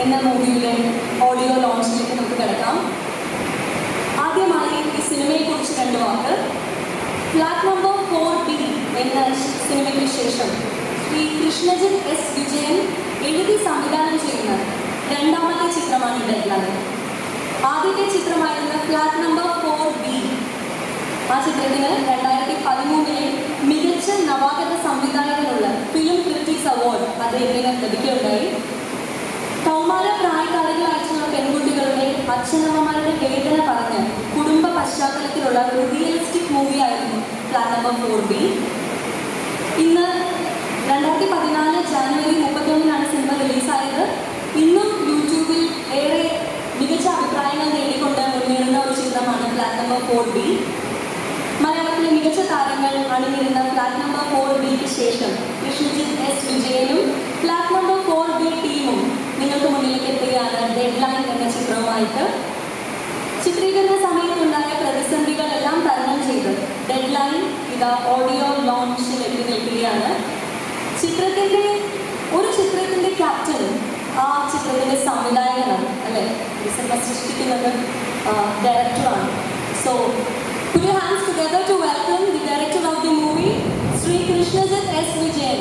എന്ന മൂവിയുടെ ഓഡിയോ ലോഞ്ചിലേക്ക് നമുക്ക് കിടക്കാം ആദ്യമായി ഈ സിനിമയെക്കുറിച്ച് രണ്ട് വാക്ക് ഫ്ലാറ്റ് നമ്പർ ഫോർ ബി എന്ന സിനിമയ്ക്ക് ശേഷം ശ്രീ കൃഷ്ണജിത്ത് എസ് വിജയൻ എഴുതി സംവിധാനം ചെയ്യുന്ന രണ്ടാമത്തെ ചിത്രമാണ് ഡെഡ്ലൈൻ ആദ്യത്തെ ചിത്രമായിരുന്ന ഫ്ലാറ്റ് നമ്പർ ഫോർ ബി ആ ചിത്രത്തിന് രണ്ടായിരത്തി പതിമൂന്നിലെ മികച്ച നവാഗത സംവിധായകനുള്ള ഫിലിം ക്രിറ്റിക്സ് അവാർഡ് അദ്ദേഹത്തിന് ലഭിക്കുകയുണ്ടായി കൗമാര പ്രായക്കാരികളായിട്ടുള്ള പെൺകുട്ടികളുടെ അച്ഛനമ്മമാരുടെ വേദന പറഞ്ഞ് കുടുംബ പശ്ചാത്തലത്തിലുള്ള ഒരു റിയലിസ്റ്റിക് മൂവിയായിരുന്നു ഫ്ലാറ്റ് നമ്പർ ഫോർ ബി ഇന്ന് രണ്ടായിരത്തി പതിനാല് ജാനുവരി മുപ്പത്തൊന്നിനാണ് സിനിമ റിലീസായത് ഇന്നും യൂട്യൂബിൽ ഏറെ മികച്ച അഭിപ്രായങ്ങൾ നേടിക്കൊണ്ട് മുന്നേറുന്ന ഒരു ചിത്രമാണ് ഫ്ലാറ്റ് നമ്പർ ഫോർ ബി മലയാളത്തിലെ മികച്ച താരങ്ങൾ അണിനിരുന്ന ഫ്ലാറ്റ് നമ്പർ ഫോർ ബിക്ക് ശേഷം കൃഷ്ണജിത്ത് എസ് വിജയനും ഫ്ലാറ്റ് നമ്പർ ഫോർ ബി ടീമും നിങ്ങൾക്ക് മുന്നിലേക്ക് എത്തുകയാണ് ഡെഡ് ലൈൻ എന്ന ചിത്രവുമായിട്ട് ചിത്രീകരണ സമയത്തുണ്ടായ പ്രതിസന്ധികളെല്ലാം തരണം ചെയ്ത് ഡെഡ് ലൈൻ ഇതാ ഓഡിയോ ലോഞ്ചിൽ എത്തി നിൽക്കുകയാണ് ചിത്രത്തിന്റെ ഒരു ചിത്രത്തിന്റെ ക്യാപ്റ്റൻ ആ ചിത്രത്തിന്റെ സംവിധായകനാണ് അല്ലെ ഈ സിനിമ സൃഷ്ടിക്കുന്നത് ഡയറക്ടറാണ് so Put your hands together to welcome the director of the movie, Sri Krishnajit S. Vijayan.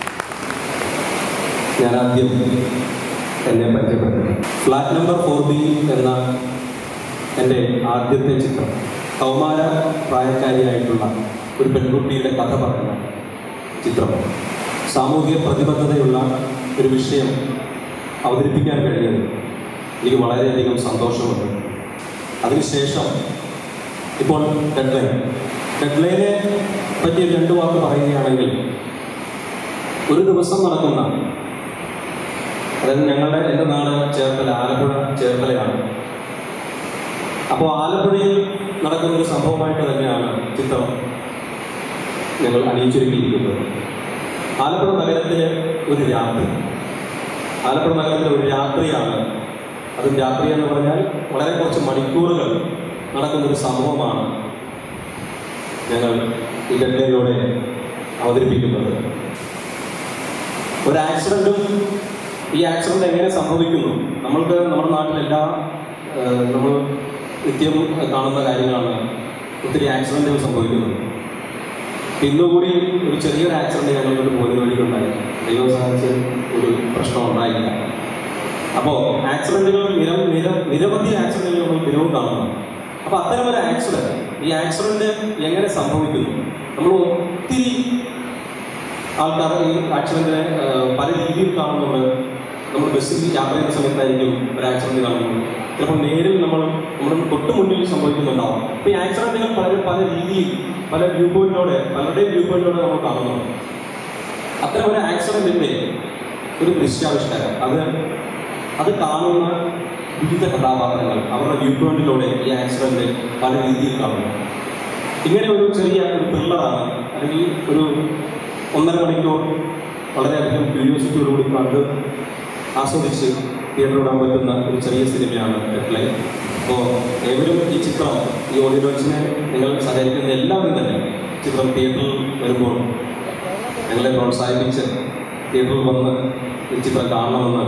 ഞാൻ ആദ്യം എന്നെ പരിചയപ്പെടുത്തി ഫ്ലാറ്റ് നമ്പർ ഫോർ ബി എന്ന എൻ്റെ ആദ്യത്തെ ചിത്രം കൗമാര പ്രായക്കാരിയായിട്ടുള്ള ഒരു പെൺകുട്ടിയുടെ കഥ പറയുന്ന ചിത്രം സാമൂഹിക പ്രതിബദ്ധതയുള്ള ഒരു വിഷയം അവതരിപ്പിക്കാൻ കഴിഞ്ഞത് എനിക്ക് വളരെയധികം സന്തോഷമുണ്ട് അതിനുശേഷം ഇപ്പോൾ ഡെഡ്ലൈൻ ഡെഡ്ലൈനെ പറ്റി രണ്ട് വാക്ക് പറയുകയാണെങ്കിൽ ഒരു ദിവസം നടക്കുന്ന അതായത് ഞങ്ങളുടെ എൻ്റെ നാട് ചേർത്തല ആലപ്പുഴ ചേർത്തലയാണ് അപ്പോൾ ആലപ്പുഴയിൽ നടക്കുന്ന ഒരു സംഭവമായിട്ട് തന്നെയാണ് ചിത്രം ഞങ്ങൾ അണിയിച്ചൊരുക്കിയിരിക്കുന്നത് ആലപ്പുഴ നഗരത്തിലെ ഒരു രാത്രി ആലപ്പുഴ നഗരത്തിലെ ഒരു രാത്രിയാണ് അതും രാത്രി എന്ന് പറഞ്ഞാൽ വളരെ കുറച്ച് മണിക്കൂറുകൾ നടക്കുന്ന ഒരു സംഭവമാണ് ഞങ്ങൾ ഈ ഡെഡ്ലൈനിലൂടെ അവതരിപ്പിക്കുന്നത് ഒരു ആക്സിഡൻറ്റും ഈ ആക്സിഡന്റ് എങ്ങനെ സംഭവിക്കുന്നു നമ്മൾക്ക് നമ്മുടെ നാട്ടിലെല്ലാ ഏഹ്, നമ്മൾ നിത്യം കാണുന്ന കാര്യങ്ങളാണ് ഒത്തിരി ആക്സിഡന്റുകൾ സംഭവിക്കുന്നത് ഇന്നുകൂടി ഒരു ചെറിയൊരു ആക്സിഡന്റ് ഞങ്ങളുടെ പോകുന്ന വഴിക്കുണ്ടായി ദൈവം സഹായിച്ച് ഒരു പ്രശ്നം ഉണ്ടായില്ല അപ്പോൾ ആക്സിഡന്റുകൾ നിര നിര നിരവധി ആക്സിഡന്റുകൾ നമ്മൾ ദിനവും കാണുന്നു അപ്പോൾ അത്തരം ഒരു ആക്സിഡന്റ് ഈ ആക്സിഡന്റ് എങ്ങനെ സംഭവിക്കുന്നു നമ്മൾ ഒത്തിരി ആൾക്കാർ ഈ ആക്സിഡന്റിനെ പല രീതിയിൽ കാണുന്നുണ്ട് നമ്മൾ ബസ്സിൽ യാത്ര ചെയ്യുന്ന സമയത്തായിരിക്കും ഒരു ആക്സിഡന്റ് കാണുന്നത് ചിലപ്പോൾ നേരിൽ നമ്മൾ നമ്മുടെ തൊട്ട് മുന്നിൽ സംഭവിക്കുന്നുണ്ടാവും അപ്പോൾ ഈ ആക്സിഡന്റുകൾ പല പല രീതിയിൽ പല വ്യൂ പോയിന്റിലൂടെ പലരുടെയും വ്യൂ പോയിന്റിലൂടെ നമ്മൾ കാണുന്നുണ്ട് അത്തരം ഒരു ആക്സിഡന്റിന്റെ ഒരു ദൃശ്യാവിഷ്കാരം അത് അത് കാണുന്ന വിവിധ കഥാപാത്രങ്ങൾ അവരുടെ വ്യൂ പോയിന്റിലൂടെ ഈ ആക്സിഡന്റ് പല രീതിയിൽ കാണുന്നു ഇങ്ങനെ ഒരു ചെറിയ ഒരു ത്രില്ലറാണ് അല്ലെങ്കിൽ ഒരു ഒന്നര മണിക്കൂർ വളരെയധികം ക്യൂരിയോസിറ്റിയോടുകൂടി കണ്ട് ആസ്വദിച്ച് തിയേറ്ററിൽ വിടാൻ പറ്റുന്ന ഒരു ചെറിയ സിനിമയാണ് ഹെഡ്ലൈൻ അപ്പോൾ ഏവരും ഈ ചിത്രം ഈ ഓഡിയോ ലോഞ്ചിനെ നിങ്ങൾ സഹകരിക്കുന്ന എല്ലാവരും തന്നെ ചിത്രം തിയേറ്ററിൽ വരുമ്പോൾ ഞങ്ങളെ പ്രോത്സാഹിപ്പിച്ച് തിയേറ്ററിൽ വന്ന് ഈ ചിത്രം കാണണമെന്ന്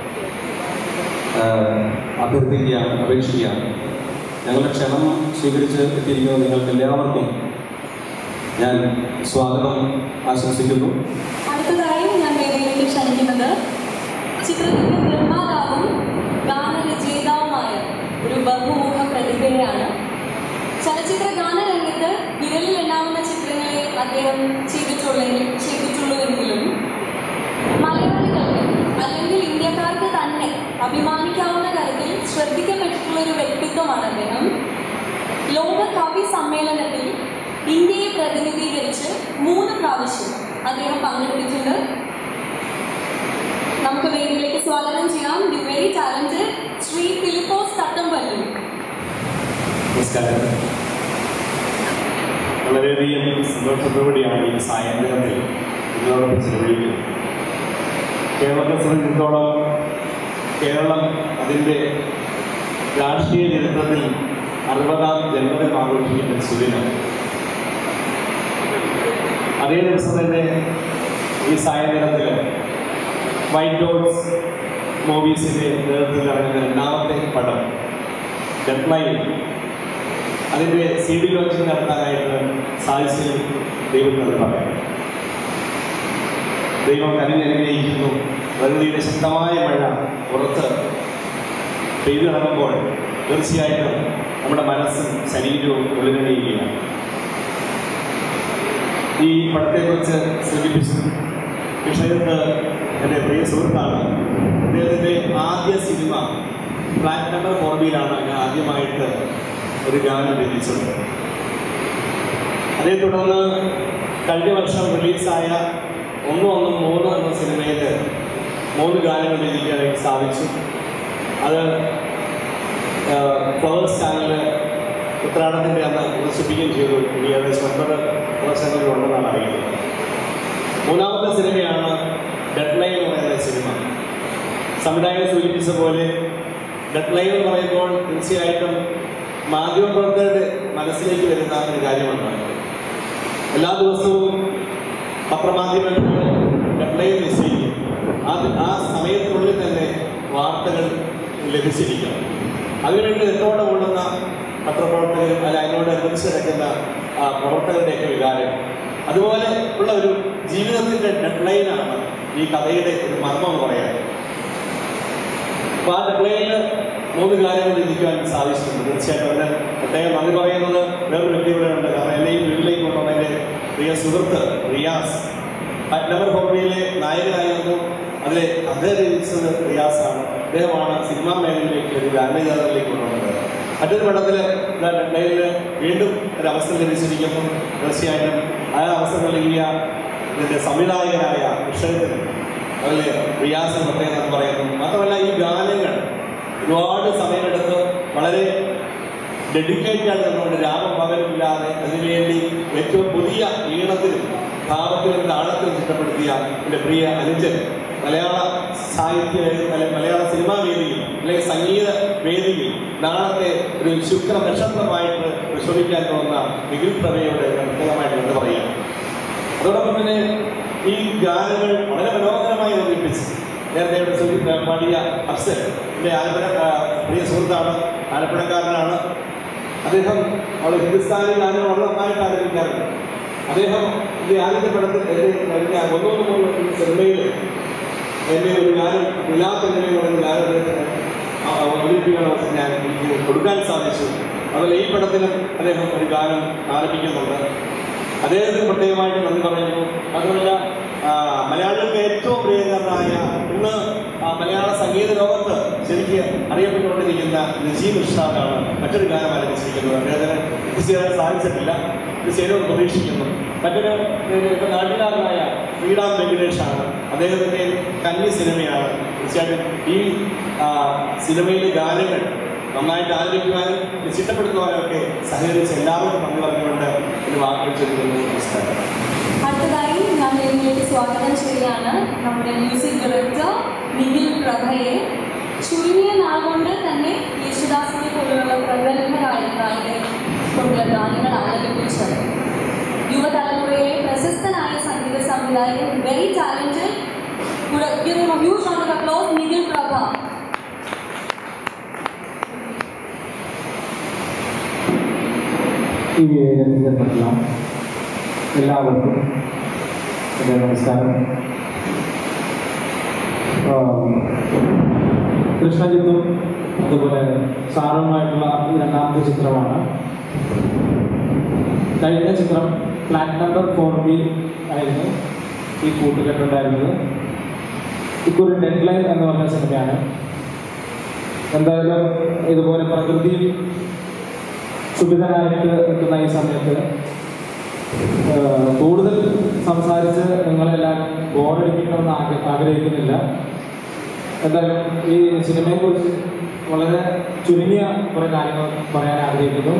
ആഹ്, അഭ്യർത്ഥിക്കുകയാണ് അപേക്ഷിക്കുകയാണ് ഞങ്ങളുടെ ക്ഷണം സ്വീകരിച്ച് എത്തിയിരിക്കുന്ന നിങ്ങൾക്ക് എല്ലാവർക്കും ഞാൻ സ്വാഗതം ആശംസിക്കുന്നു അടുത്തതായി ഞാൻ വേദിയിലേക്ക് ക്ഷണിക്കുന്നത് ചിത്രത്തിന്റെ നിർമ്മാതാവും ഗാനരചയിതാവുമായ ഒരു ബഹുമുഖ പ്രതിഭയാണ് ചലച്ചിത്ര ഗാനരംഗത്ത് വിരലിൽ എണ്ണാവുന്ന ചിത്രങ്ങളെ അദ്ദേഹം ചെയ്തിട്ടുള്ളെങ്കിൽ ചെയ്തിട്ടുള്ളൂവെങ്കിലും മലയാളികൾക്ക് അല്ലെങ്കിൽ ഇന്ത്യക്കാർക്ക് തന്നെ അഭിമാനിക്കാവുന്ന തരത്തിൽ ശ്രദ്ധിക്കപ്പെട്ടിട്ടുള്ള ഒരു വ്യക്തിത്വമാണ് അദ്ദേഹം ലോക കവി സമ്മേളനത്തിൽ ഇന്ത്യയെ പ്രതിനിധീകരിച്ച് മൂന്ന് പ്രാവശ്യം അദ്ദേഹം പങ്കെടുത്തിട്ടുണ്ട് നമുക്ക് വേദിയിലേക്ക് സ്വാഗതം ചെയ്യാം the very talented Shri Philipose Thattampally നമസ്കാരം വളരെയധികം സന്തോഷത്തോടെയാണ് ഈ സായന്തനത്തിൽ ഇതിനോടൊപ്പം ചെലവഴിക്കുന്നത് കേരളത്തെ സംബന്ധിച്ചിടത്തോളം കേരളം അതിൻ്റെ രാഷ്ട്രീയ ചരിത്രത്തിൽ അറുപതാം ജന്മദിനം ആഘോഷിക്കുന്ന സുദിനം അതേ ദിവസം തന്നെ ഈ സായന്തനത്തിൽ വൈറ്റ് ഡോട്ട്സ് മൂവീസിൻ്റെ നേതൃത്വത്തിൽ ഇറങ്ങുന്ന രണ്ടാമത്തെ പടം ഡെഡ്ലൈൻ അതിൻ്റെ സി ഡി ലോഞ്ചിങ് നടത്താനായിട്ട് സാധിച്ചതിൽ ദൈവത്തിനോട് പറയാം ദൈവം കനിഞ്ഞനുഗ്രഹിക്കുന്നു പ്രകൃതിയുടെ ശക്തമായ മഴ പുറത്ത് പെയ്തു കിടക്കുമ്പോൾ തീർച്ചയായിട്ടും നമ്മുടെ മനസ്സും ശരീരവും ഉള്ളിലണിയുകയാണ് ഈ പടത്തെക്കുറിച്ച് സൂചിപ്പിച്ചു വിഷയത്ത് എൻ്റെ പ്രിയ സുഹൃത്താണ് അദ്ദേഹത്തിൻ്റെ ആദ്യ സിനിമ ഫ്ലാറ്റ് നമ്പർ ഫോർബിയിലാണ് ഞാൻ ആദ്യമായിട്ട് ഒരു ഗാനം രചിച്ചത് അതേ തുടർന്ന് കഴിഞ്ഞ വർഷം റിലീസായ ഒന്ന് ഒന്ന് മൂന്ന് എന്ന സിനിമയിൽ മൂന്ന് ഗാനങ്ങൾ രചിക്കാനായിട്ട് സാധിച്ചു അത് ഫ്ലവേഴ്സ് ചാനലിൽ ഉത്രാടത്തിൻ്റെ അന്ന് പ്രദർശിപ്പിക്കുകയും ചെയ്തു ഇനി ഏകദേശം ഒൻപത് പ്രദർശനങ്ങളിൽ ഉണ്ടെന്നാണ് അറിയുന്നത് മൂന്നാമത്തെ സിനിമയാണ് ഡെഡ് ലൈൻ എന്ന് പറയുന്ന സിനിമ സംവിധായകൻ സൂചിപ്പിച്ച പോലെ ഡെഡ് ലൈൻ എന്ന് പറയുമ്പോൾ തീർച്ചയായിട്ടും മാധ്യമപ്രവർത്തകരുടെ മനസ്സിലേക്ക് വരുന്ന ഒരു കാര്യമാണ് എല്ലാ ദിവസവും പത്രമാധ്യമങ്ങൾ ഡെഡ് ലൈൻ നിശ്ചയിക്കും ആ ആ സമയത്തിനുള്ളിൽ തന്നെ വാർത്തകൾ ലഭിച്ചിരിക്കണം അതിനുവേണ്ടി എത്തോടെ കൊള്ളുന്ന പത്രപ്രവർത്തകരും അല്ല അതിനോട് അനുബന്ധിച്ച് കിടക്കുന്ന ആ, പ്രവർത്തകരുടെയൊക്കെ വികാരം അതുപോലെ ഉള്ള ഒരു ജീവിതത്തിൻ്റെ ഡെഡ്ലൈനാണ് ഈ കഥയുടെ ഒരു മർമ്മം എന്ന് പറയാൻ അപ്പോൾ ആ ഡെഡ്ലൈനിൽ മൂന്ന് കാര്യങ്ങൾ രചിക്കുവാൻ സാധിച്ചിട്ടുണ്ട് തീർച്ചയായിട്ടും അതിന് പ്രത്യേകം നന്ദി പറയുന്നത് വേറൊരു വ്യക്തി ഇവിടെ ഉണ്ട് കാരണം എന്നെയും വീട്ടിലേക്ക് കൊണ്ടുവന്നതിൻ്റെ പ്രിയ സുഹൃത്ത് റിയാസ് നമ്പർ ഫോർമയിലെ നായകനായിരുന്നു അതിലെ അദ്ദേഹം രചിച്ചത് റിയാസാണ് അദ്ദേഹമാണ് സിനിമാ മേഖലയിലേക്ക് ഒരു ഗാനജാതകളിലേക്ക് കൊണ്ടുവന്നത് മറ്റൊരു പടത്തിൽ ഡെഡ്ലൈനിൽ വീണ്ടും ഒരു അവസരം ലഭിച്ചിരിക്കുന്നു തീർച്ചയായിട്ടും ആ അവസരം നൽകിയ ഇതിൻ്റെ സംവിധായകനായ വിഷയത്തിന് അതിൽ റിയാസ് പ്രത്യേകം എന്ന് പറയുന്നു മാത്രമല്ല ഈ ഗാനങ്ങൾ ഒരുപാട് സമയമെടുത്ത് വളരെ ഡെഡിക്കേറ്റഡ് ആയി നിന്നുകൊണ്ട് രാമം പകരമില്ലാതെ അതിനുവേണ്ടി ഏറ്റവും പുതിയ ഈണത്തിലും ഭാവത്തിലും താളത്തിലും ചിട്ടപ്പെടുത്തിയ എൻ്റെ പ്രിയ അനുജൻ മലയാള സാഹിത്യ അല്ലെ- മലയാള സിനിമാ വേദിയിൽ അല്ലെങ്കിൽ സംഗീത വേദിയിൽ നാളത്തെ ഒരു ശുക്ര നക്ഷത്രമായിട്ട് വിശ്വസിക്കാൻ തോന്നുന്ന നിഖിൽ പ്രഭയോട് ഞാൻ പ്രത്യേകമായിട്ട് എന്ന് പറയുകയാണ് അതോടൊപ്പം തന്നെ ഈ ഗാനങ്ങൾ വളരെ മനോഹരമായി അവതരിപ്പിച്ച് നേരത്തെ ഇവിടെ സൂചി- പാടിയ അഫ്സൽ എൻ്റെ ആലപ്പുഴ ആ, പ്രിയ സുഹൃത്താണ് ആലപ്പുഴക്കാരനാണ് അദ്ദേഹം അവിടെ ഹിന്ദുസ്ഥാനി ഗാനങ്ങൾ വളരെ നന്നായിട്ട് ആലപിക്കാറുണ്ട് അദ്ദേഹം എൻ്റെ ആദ്യത്തെ പടത്തിൽ എൻ്റെ കഴിഞ്ഞ ഒന്നൊന്ന് മൂന്ന് ഈ സിനിമയിൽ എൻ്റെ ഒരു ഗാനം ഇല്ലാത്തെങ്ങനെ പറയുന്ന ഗാനം അദ്ദേഹത്തിന് ആ, അവതരിപ്പിക്കാൻ അവസരം ഞാൻ എനിക്ക് കൊടുക്കാൻ സാധിച്ചു അതുപോലെ ഈ പടത്തിലും അദ്ദേഹം ഒരു ഗാനം ആലപിക്കുന്നുണ്ട് അദ്ദേഹത്തിന് പ്രത്യേകമായിട്ട് നന്ദി പറയുന്നു അതുമല്ല ആ, മലയാളികൾക്ക് ഏറ്റവും പ്രിയങ്കരനായ ഇന്ന് ആ, മലയാള സംഗീത ലോകത്ത് ശരിക്ക് അറിയപ്പെട്ടുകൊണ്ടിരിക്കുന്ന നജീം ഇർഷാദാണ് മറ്റൊരു ഗാനം ആലപിച്ചിരിക്കുന്നത് അദ്ദേഹത്തിന് എത്തിച്ചേരാൻ സാധിച്ചിട്ടില്ല എത്തിച്ചേരുമെന്ന് പ്രതീക്ഷിക്കുന്നു മറ്റൊരു ഏഹ്, ഇപ്പൊ നാട്ടുകാരനായ ശ്രീറാം വെങ്കടേഷാണ് അദ്ദേഹത്തിൻ്റെ കന്നി സിനിമയാണ് തീർച്ചയായിട്ടും ഈ ആ, സിനിമയിലെ ഗാനങ്ങൾ നന്നായിട്ട് ആലപിക്കുവാനും ഇത് ചിട്ടപ്പെടുത്തുവാനും ഒക്കെ സഹകരിച്ച എല്ലാവർക്കും നന്ദി പറഞ്ഞുകൊണ്ട് എന്റെ വാക്കുകൾ ചൊല്ലുന്നു നമസ്കാരം അടുത്തതായി ഞാൻ ഇതിലേക്ക് സ്വാഗതം ചെയ്യുകയാണ് നമ്മുടെ മ്യൂസിക് ഡയറക്ടർ നിഖിൽ പ്രഭയെ ചുരുങ്ങിയ നാൾ കൊണ്ട് തന്നെ യേശുദാസിനെ പോലുള്ള പ്രഗത്ഭരായ ഗായകരെ കൊണ്ട് ഗാനങ്ങൾ ആലപിപ്പിച്ചത് യുവതലമുറയിലെ പ്രശസ്തനായ സംഗീത സംവിധായകൻ very talented give him a huge round of applause, Nikhil Prabha ഈ വേദിയിലെത്തിയിട്ടുള്ള എല്ലാവർക്കും എൻ്റെ നമസ്കാരം ആം, കൃഷ്ണജിത്തും അതുപോലെ സാറുമായിട്ടുള്ള ഈ രണ്ടാമത്തെ ചിത്രമാണ് കഴിഞ്ഞ ചിത്രം ഫ്ലാറ്റ് നമ്പർ ഫോർ ബി ആയിരുന്നു ഈ കൂട്ടുകെട്ടുണ്ടായിരുന്നത് ഇക്കുറി ഡെഡ് ലൈൻ എന്ന് പറഞ്ഞ സിനിമയാണ് എന്തായാലും ഇതുപോലെ പ്രകൃതി സുഭിതനായിട്ട് നിൽക്കുന്ന ഈ സമയത്ത് ഏഹ്, കൂടുതൽ സംസാരിച്ച് നിങ്ങളെല്ലാം ബോറടിക്കണമെന്ന് ആഗ്ര- ആഗ്രഹിക്കുന്നില്ല എന്തായാലും ഈ സിനിമയെക്കുറിച്ച് വളരെ ചുരുങ്ങിയ കുറേ കാര്യങ്ങൾ പറയാൻ ആഗ്രഹിക്കുന്നു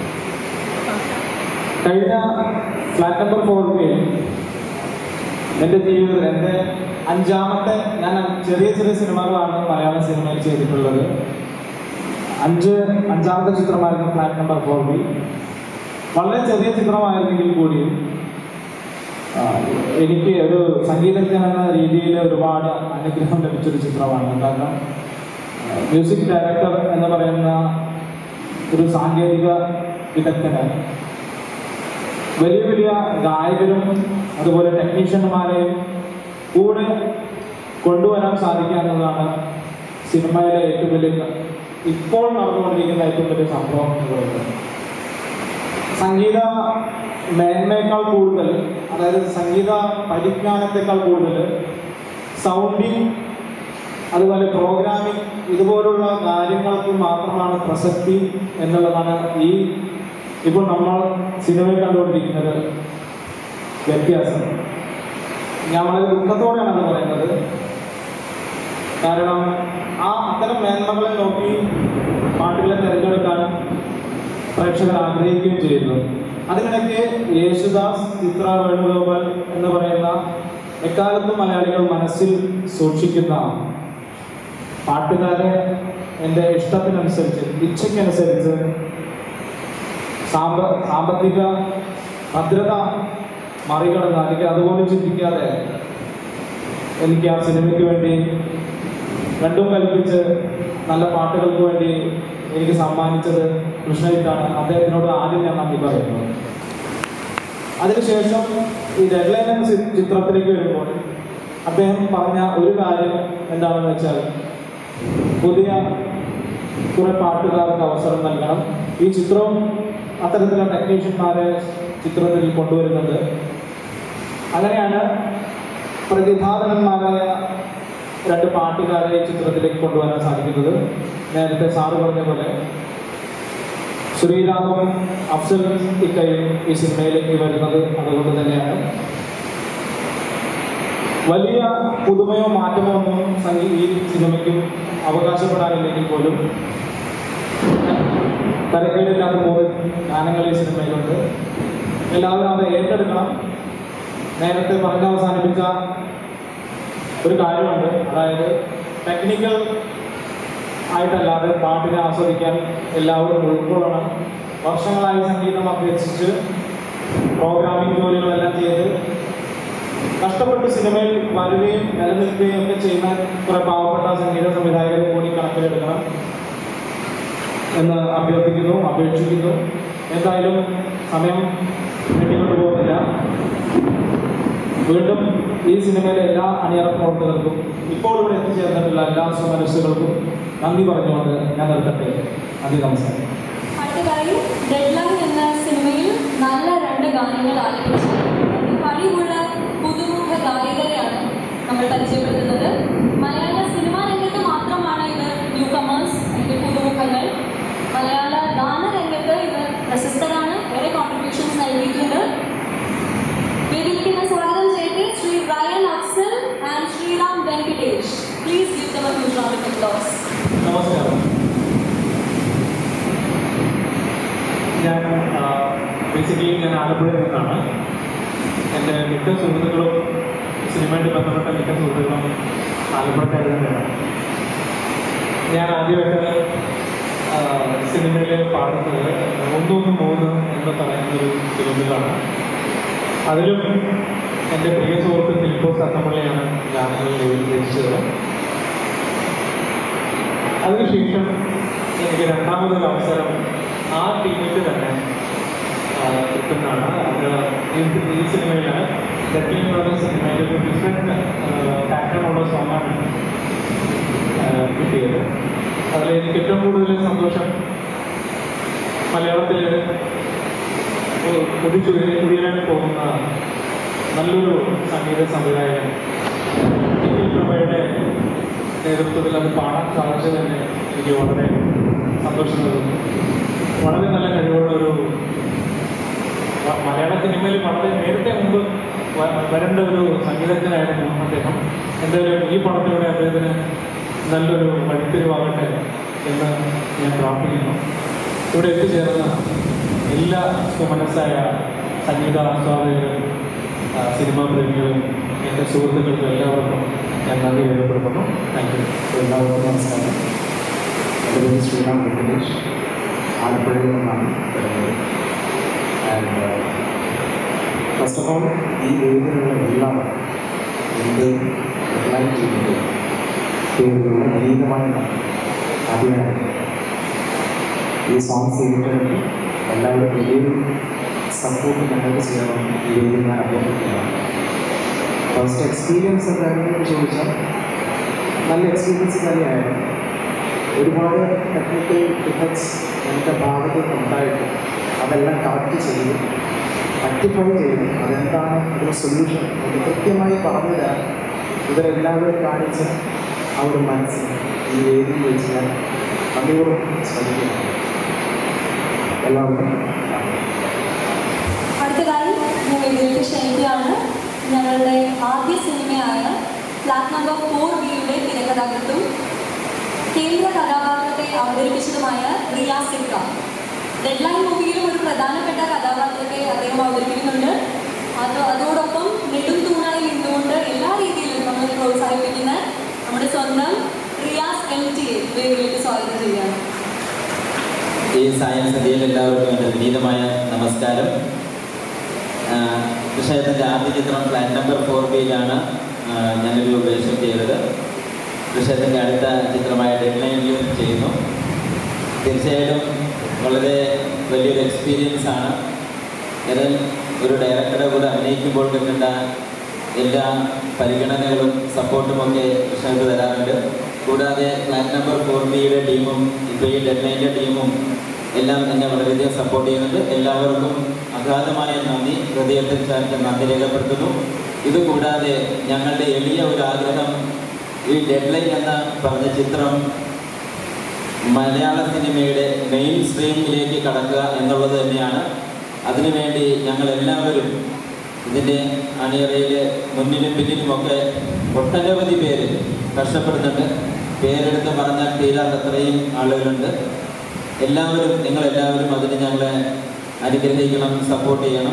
കഴിഞ്ഞ ഫ്ലാറ്റ് നമ്പർ ഫോറിൽ എൻ്റെ ജീവിതത്തിൽ എൻ്റെ അഞ്ചാമത്തെ ഞാൻ ചെറിയ ചെറിയ സിനിമകളാണ് മലയാള സിനിമയിൽ ചെയ്തിട്ടുള്ളത് അഞ്ച് അഞ്ചാമത്തെ ചിത്രമായിരുന്നു ഫ്ലാറ്റ് നമ്പർ ഫോർ ബി വളരെ ചെറിയ ചിത്രമായിരുന്നെങ്കിൽ കൂടി ആ, എനിക്ക് ഒരു സംഗീതജ്ഞൻ എന്ന രീതിയിൽ ഒരുപാട് അനുഗ്രഹം ലഭിച്ചൊരു ചിത്രമാണ് കാരണം മ്യൂസിക് ഡയറക്ടർ എന്ന് പറയുന്ന ഒരു സാങ്കേതിക വിദഗ്ധന് വലിയ വലിയ ഗായകരും അതുപോലെ ടെക്നീഷ്യന്മാരെയും കൂടെ കൊണ്ടുവരാൻ സാധിക്കുക എന്നതാണ് സിനിമയിലെ ഏറ്റവും വലിയ ഇപ്പോൾ നടന്നുകൊണ്ടിരിക്കുന്ന ഏറ്റവും വലിയ സംഭവം എന്ന് പറയുന്നത് സംഗീത മേന്മയേക്കാൾ കൂടുതൽ അതായത് സംഗീത പരിജ്ഞാനത്തെക്കാൾ കൂടുതൽ സൗണ്ടിങ് അതുപോലെ പ്രോഗ്രാമിംഗ് ഇതുപോലുള്ള കാര്യങ്ങൾക്ക് മാത്രമാണ് പ്രസക്തി എന്നുള്ളതാണ് ഈ ഇപ്പോൾ നമ്മൾ സിനിമയിൽ കണ്ടുകൊണ്ടിരിക്കുന്നത് വ്യത്യാസം ഞാൻ വളരെ ദുഃഖത്തോടെയാണ് അത് പറയുന്നത് കാരണം ആ അത്തരം മേന്മകളെ നോക്കി പാട്ടുകളെ തിരഞ്ഞെടുക്കാൻ പ്രേക്ഷകർ ആഗ്രഹിക്കുകയും ചെയ്യുന്നു അതിനിടയ്ക്ക് യേശുദാസ് ചിത്ര വേണുഗോപാൽ എന്ന് പറയുന്ന എക്കാലത്തും മലയാളികൾ മനസ്സിൽ സൂക്ഷിക്കുന്ന പാട്ടുകാരെ എൻ്റെ ഇഷ്ടത്തിനനുസരിച്ച് ഇച്ഛയ്ക്കനുസരിച്ച് സാമ്പ സാമ്പത്തിക ഭദ്രത മറികടന്ന് അല്ലെങ്കിൽ അതുപോലെ ചിന്തിക്കാതെ എനിക്ക് ആ സിനിമയ്ക്ക് വേണ്ടി രണ്ടും കൽപ്പിച്ച് നല്ല പാട്ടുകൾക്ക് വേണ്ടി എനിക്ക് സമ്മാനിച്ചത് കൃഷ്ണജിത്താണ് അദ്ദേഹത്തിനോട് ആദ്യം ഞാൻ നന്ദി പറയുന്നത് അതിനുശേഷം ഈ ഡെഡ്ലൈൻ എന്ന ചി- ചിത്രത്തിലേക്ക് വരുമ്പോൾ അദ്ദേഹം പറഞ്ഞ ഒരു കാര്യം എന്താണെന്ന് വെച്ചാൽ പുതിയ കുറെ പാട്ടുകാർക്ക് അവസരം നൽകണം ഈ ചിത്രവും അത്തരത്തിലുള്ള ടെക്നീഷ്യന്മാരെ ചിത്രത്തിൽ കൊണ്ടുവരുന്നുണ്ട് അങ്ങനെയാണ് പ്രതിഭാധനന്മാരായ രണ്ട് പാട്ടുകാരെ ഈ ചിത്രത്തിലേക്ക് കൊണ്ടുവരാൻ സാധിക്കുന്നത് നേരത്തെ സാറ് പറഞ്ഞ പോലെ ശ്രീരാമും അഫ്സൽ ഇക്കയും ഈ സിനിമയിലേക്ക് വരുന്നത് അതുകൊണ്ട് തന്നെയാണ് വലിയ പുതുമയോ മാറ്റമോ ഒന്നും സംഗീ ഈ സിനിമയ്ക്കും അവകാശപ്പെടാനില്ലെങ്കിൽ പോലും തരക്കേടില്ലാത്ത മൂന്ന് ഗാനങ്ങൾ ഈ സിനിമയിലുണ്ട് എല്ലാവരും അത് ഏറ്റെടുക്കണം നേരത്തെ പറഞ്ഞ് അവസാനിപ്പിച്ച ഒരു കാര്യമുണ്ട് അതായത് ടെക്നിക്കൽ ആയിട്ടല്ലാതെ പാട്ടിനെ ആസ്വദിക്കാൻ എല്ലാവരും ഉൾക്കൊള്ളണം വർഷങ്ങളായി സംഗീതം അഭ്യസിച്ച് പ്രോഗ്രാമിംഗ് ജോലികളെല്ലാം ചെയ്ത് കഷ്ടപ്പെട്ട് സിനിമയിൽ വരികയും നിലനിൽക്കുകയും ഒക്കെ ചെയ്യുന്ന കുറെ പാവപ്പെട്ട സംഗീത സംവിധായകരെ കൂടി കണക്കിലെടുക്കണം എന്ന് അഭ്യർത്ഥിക്കുന്നു അപേക്ഷിക്കുന്നു എന്തായാലും സമയം നീട്ടിക്കൊണ്ടു പോകുന്നില്ല വീണ്ടും ഈ സിനിമയിലെ എല്ലാ അണിയറ പ്രവർത്തകർക്കും ഇപ്പോൾ ഇവിടെ എത്തിച്ചേർന്നിട്ടുള്ള എല്ലാ മനസ്സുകൾക്കും നന്ദി പറഞ്ഞുകൊണ്ട് ഞാൻ നിർത്തട്ടെ നന്ദി നമസ്കാരം അടുത്തതായി ഡെഡ്ലൈൻ എന്ന സിനിമയിൽ നല്ല രണ്ട് ഗാനങ്ങൾ ആലപിച്ചു കഴിവുള്ള പുതുമുഖ ഗായകരെയാണ് നമ്മൾ പരിചയപ്പെടുത്തുന്നത് മലയാള സിനിമാ രംഗത്ത് മാത്രമാണ് ഇത് ന്യൂ കമേഴ്സ് അല്ലെങ്കിൽ പുതുമുഖങ്ങൾ മലയാള ഗാനരംഗത്ത് ഇത് പ്രശസ്തരാണ് ഏറെ കോൺട്രിബ്യൂഷൻസ് നൽകിയിട്ടുണ്ട് വേദിക്കുന്ന സ്വാഗതം ചെയ്ത് Shri Rayan Afsal and Sriram Venkatesh please give them a huge round of applause നമസ്കാരം ഞാൻ ബേസിക്കലി ഞാൻ ആലപ്പുഴയിൽ നിന്നാണ് എൻ്റെ മിക്ക സുഹൃത്തുക്കളും സിനിമയായിട്ട് ബന്ധപ്പെട്ട മിക്ക സുഹൃത്തുക്കളും ആലപ്പുഴക്കാർ തന്നെയാണ് ഞാൻ ആദ്യമായിട്ട് ആ, സിനിമയിൽ പാടുന്നത് ഒന്നൊന്ന് മൂന്ന് എന്ന് പറയുന്ന ഒരു ഫിലിമിലാണ് അതിലും എൻ്റെ പ്രിയ സുഹൃത്ത് ഫിലിപ്പോസ് അത്തപ്പള്ളിയാണ് ഗാനങ്ങൾ രചിച്ചത് അതിനുശേഷം എനിക്ക് രണ്ടാമതൊരു അവസരം ആ ടീമിൽ തന്നെ ആ, കിട്ടുന്നതാണ് അത് ഈ ഈ സിനിമയിൽ ഡെഡ്ലിൻ എന്നുള്ള സിനിമയിൽ ഒരു ഡിഫറെൻറ്റ് പാറ്റേണുള്ള സോങ്ങാണ് ആ, കിട്ടിയത് അതിൽ എനിക്ക് ഏറ്റവും കൂടുതൽ സന്തോഷം മലയാളത്തിൽ കുതിച്ചുയരി ഉയരാൻ പോകുന്ന നല്ലൊരു സംഗീത സംവിധായകൻ നിഖിൽ പ്രഭയുടെ നേതൃത്വത്തിൽ അത് പാടാൻ സാധിച്ചത് തന്നെ എനിക്ക് വളരെ സന്തോഷം നൽകുന്നു വളരെ നല്ല കഴിവുള്ള ഒരു മ- മലയാള സിനിമയിൽ വളരെ നേരത്തെ മുമ്പ് വ- വരേണ്ട ഒരു സംഗീതജ്ഞനായിരുന്നു അദ്ദേഹം എന്തായാലും ഈ പടത്തിലൂടെ അദ്ദേഹത്തിന് നല്ലൊരു വഴിത്തിരിവാകട്ടെ എന്ന് ഞാൻ പ്രാർത്ഥിക്കുന്നു ഇവിടെ എത്തിച്ചേർന്ന എല്ലാ സുമനസ്സായ സംഗീത ആസ്വാദകരും ആ, സിനിമാ പ്രേമികളും എൻ്റെ സുഹൃത്തുക്കൾക്കും എല്ലാവർക്കും ഞാൻ നന്ദി രേഖപ്പെടുത്തുന്നു താങ്ക് യു എല്ലാവർക്കും നമസ്കാരം എൻ്റെ പേര് ശ്രീറാം വെങ്കടേഷ് ആലപ്പുഴയിൽ നിന്നാണ് വരുന്നത് ആൻഡ് ഫസ്റ്റ് ഓഫ് ഓൾ ഈ വേദിയിലുള്ള എല്ലാവരും എൻ്റെ എല്ലാ ടീമിൻ്റെ പേരിലുള്ള വിനീതമായ ആദ്യമായി ഈ സോങ് ചെയ്തിട്ട് എല്ലാവരും വലിയൊരു സപ്പോർട്ട് ഞങ്ങൾക്ക് ചെയ്യണം ഈ വേദി ഞാൻ അഭ്യർത്ഥിക്കുകയാണ് ഫസ്റ്റ് എക്സ്പീരിയൻസ് എന്താണെന്ന് ചോദിച്ചാൽ നല്ല എക്സ്പീരിയൻസ് തന്നെയായിരുന്നു ഒരുപാട് ടെക്നിക്കൽ ഡിഫക്ട്സ് എൻ്റെ ഭാഗത്ത് നിന്നുണ്ടായിട്ട് അതെല്ലാം കറക്റ്റ് ചെയ്ത് റെക്ടിഫൈ ചെയ്ത് അതെന്താണ് ഒരു സൊല്യൂഷൻ അത് കൃത്യമായി പറഞ്ഞു തരാൻ ഇവരെല്ലാവരും കാണിച്ച ആ ഒരു മനസ്സ് ഈ വേദിയിൽ വെച്ച് ഞാൻ നന്ദിപൂർവ്വം ശ്രമിക്കുന്നു എല്ലാവർക്കും നന്ദി. അടുത്തതായി ഞാൻ ഇതിലേക്ക് ക്ഷണിക്കുകയാണ് ഞങ്ങളുടെ ആദ്യ സിനിമയായ ഫ്ലാറ്റ് നമ്പർ ഫോർ ബിയുടെ തിരക്കഥാകൃത്തും കേന്ദ്ര കഥാപാത്രത്തെ അവതരിപ്പിച്ചതുമായ റിയ സിക്ക ഡെഡ്ലൈൻ മൂവിയിലും ഒരു പ്രധാനപ്പെട്ട കഥാപാത്രത്തെ അദ്ദേഹം അവതരിപ്പിക്കുന്നുണ്ട് അത് അതോടൊപ്പം നെടും തൂണായി നിന്നുകൊണ്ട് എല്ലാ രീതിയിലും നമ്മൾ പ്രോത്സാഹിപ്പിക്കുന്ന നമ്മുടെ സ്വന്തം റിയാസ് എം ടി എ വേദിയിലേക്ക് സ്വാഗതം ചെയ്യുകയാണ് ഈ സായം സന്ധ്യയിൽ എല്ലാവർക്കും എൻ്റെ വിനീതമായ നമസ്കാരം കൃഷയത്തിൻ്റെ ആദ്യ ചിത്രം ഫ്ലാറ്റ് നമ്പർ ഫോർ ബിയിലാണ് ഞാനൊരു വേഷം ചെയ്തത് കൃഷയത്തിൻ്റെ അടുത്ത ചിത്രമായ ഡെഡ്ലൈനിലും ചെയ്യുന്നു തീർച്ചയായിട്ടും വളരെ വലിയൊരു എക്സ്പീരിയൻസ് ആണ് ഇത് ഒരു ഡയറക്ടറുടെ കൂടെ അഭിനയിക്കുമ്പോൾ കിട്ടേണ്ട എല്ലാ പരിഗണനകളും സപ്പോർട്ടും ഒക്കെ കൃഷ്ണക്ക് തരാറുണ്ട് കൂടാതെ ഫ്ലാറ്റ് നമ്പർ ഫോർ ബിയുടെ ടീമും ഇപ്പോൾ ഈ ഡെഡ്ലൈൻ്റെ ടീമും എല്ലാം എന്നെ വളരെയധികം സപ്പോർട്ട് ചെയ്യുന്നുണ്ട് എല്ലാവർക്കും അഗാധമായ നന്ദി ഹൃദയത്തിൽ ചേർത്ത് നന്ദി രേഖപ്പെടുത്തുന്നു ഇതുകൂടാതെ ഞങ്ങളുടെ എളിയ ഒരു ആഗ്രഹം ഈ ഡെഡ്ലൈൻ എന്ന പറഞ്ഞ ചിത്രം മലയാള സിനിമയുടെ മെയിൻ സ്ട്രീമിലേക്ക് കടക്കുക എന്നുള്ളത് തന്നെയാണ് അതിനുവേണ്ടി ഞങ്ങൾ എല്ലാവരും ഇതിൻ്റെ അണിയറയിൽ മുന്നിലും പിന്നിലുമൊക്കെ ഒട്ടനവധി പേര് കഷ്ടപ്പെടുന്നുണ്ട് പേരെടുത്ത് പറഞ്ഞാൽ തീരാത്തത്രയും ആളുകളുണ്ട് എല്ലാവരും നിങ്ങളെല്ലാവരും അതിന് ഞങ്ങളെ അനുഗ്രഹിക്കണം സപ്പോർട്ട് ചെയ്യണം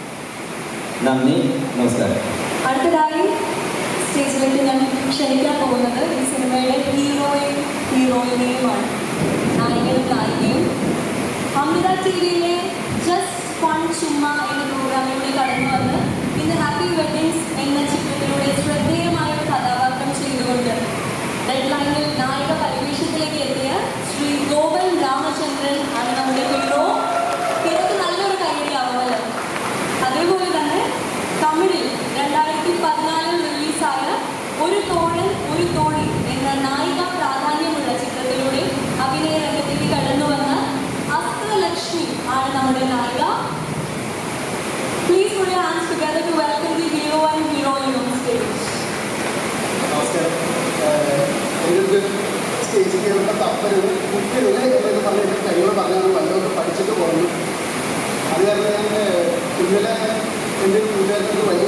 നന്ദി നമസ്കാരം അടുത്തതായി സ്റ്റേജിലേക്ക് ഞാൻ ക്ഷണിക്കാൻ പോകുന്നത് ഈ സിനിമയുടെ ഹീറോയും ഹീറോയിനെയുമാണ് നായകനും നായികയും അമൃത ടി വിയിലെ ജസ്റ്റ് ഫൺ ചുമ്മ എന്ന പ്രോഗ്രാമിലൂടെ കടന്നു വന്ന് ഇന്ന് ഹാപ്പി വെഡിങ്സ് എന്ന ചിത്രത്തിലൂടെ ശ്രദ്ധേയമായ ഒരു കഥാപാത്രം ചെയ്തുകൊണ്ട് ഡെഡ്ലൈനിൽ നായിക പരിവേഷത്തിലേക്ക് എത്തിയ ശ്രീ ഗോപൻ രാമചന്ദ്രൻ ആണ് നമ്മുടെ ഹീറോ ഹീറോക്ക് നല്ലൊരു കൈയടിയാവുമല്ലോ അതേപോലെ തന്നെ തമിഴിൽ രണ്ടായിരത്തി പതിനാലിൽ റിലീസായ ഒരു തോഴൻ ഒരു തോഴി എന്ന നായിക പ്രാധാന്യമുള്ള ചിത്രത്തിലൂടെ അഭിനയ രംഗത്തേക്ക് കടന്നു വന്ന അസ്ത്രലക്ഷ്മി ആണ് നമ്മുടെ നായിക please put your hands together to welcome the hero and heroine on stage. നമസ്കാരം എനിക്ക് സ്റ്റേജിൽ കയറുമ്പോൾ തപ്പരുത് കുട്ടിരുത് എന്ന് പറഞ്ഞിട്ട് കഴിവ് പറഞ്ഞാൽ വല്ലതൊക്കെ പഠിച്ചിട്ട് പോകുന്നു അത് കാരണം ഞാൻ ഇന്നലെ എൻ്റെ കൂട്ടുകാർക്ക് വലിയ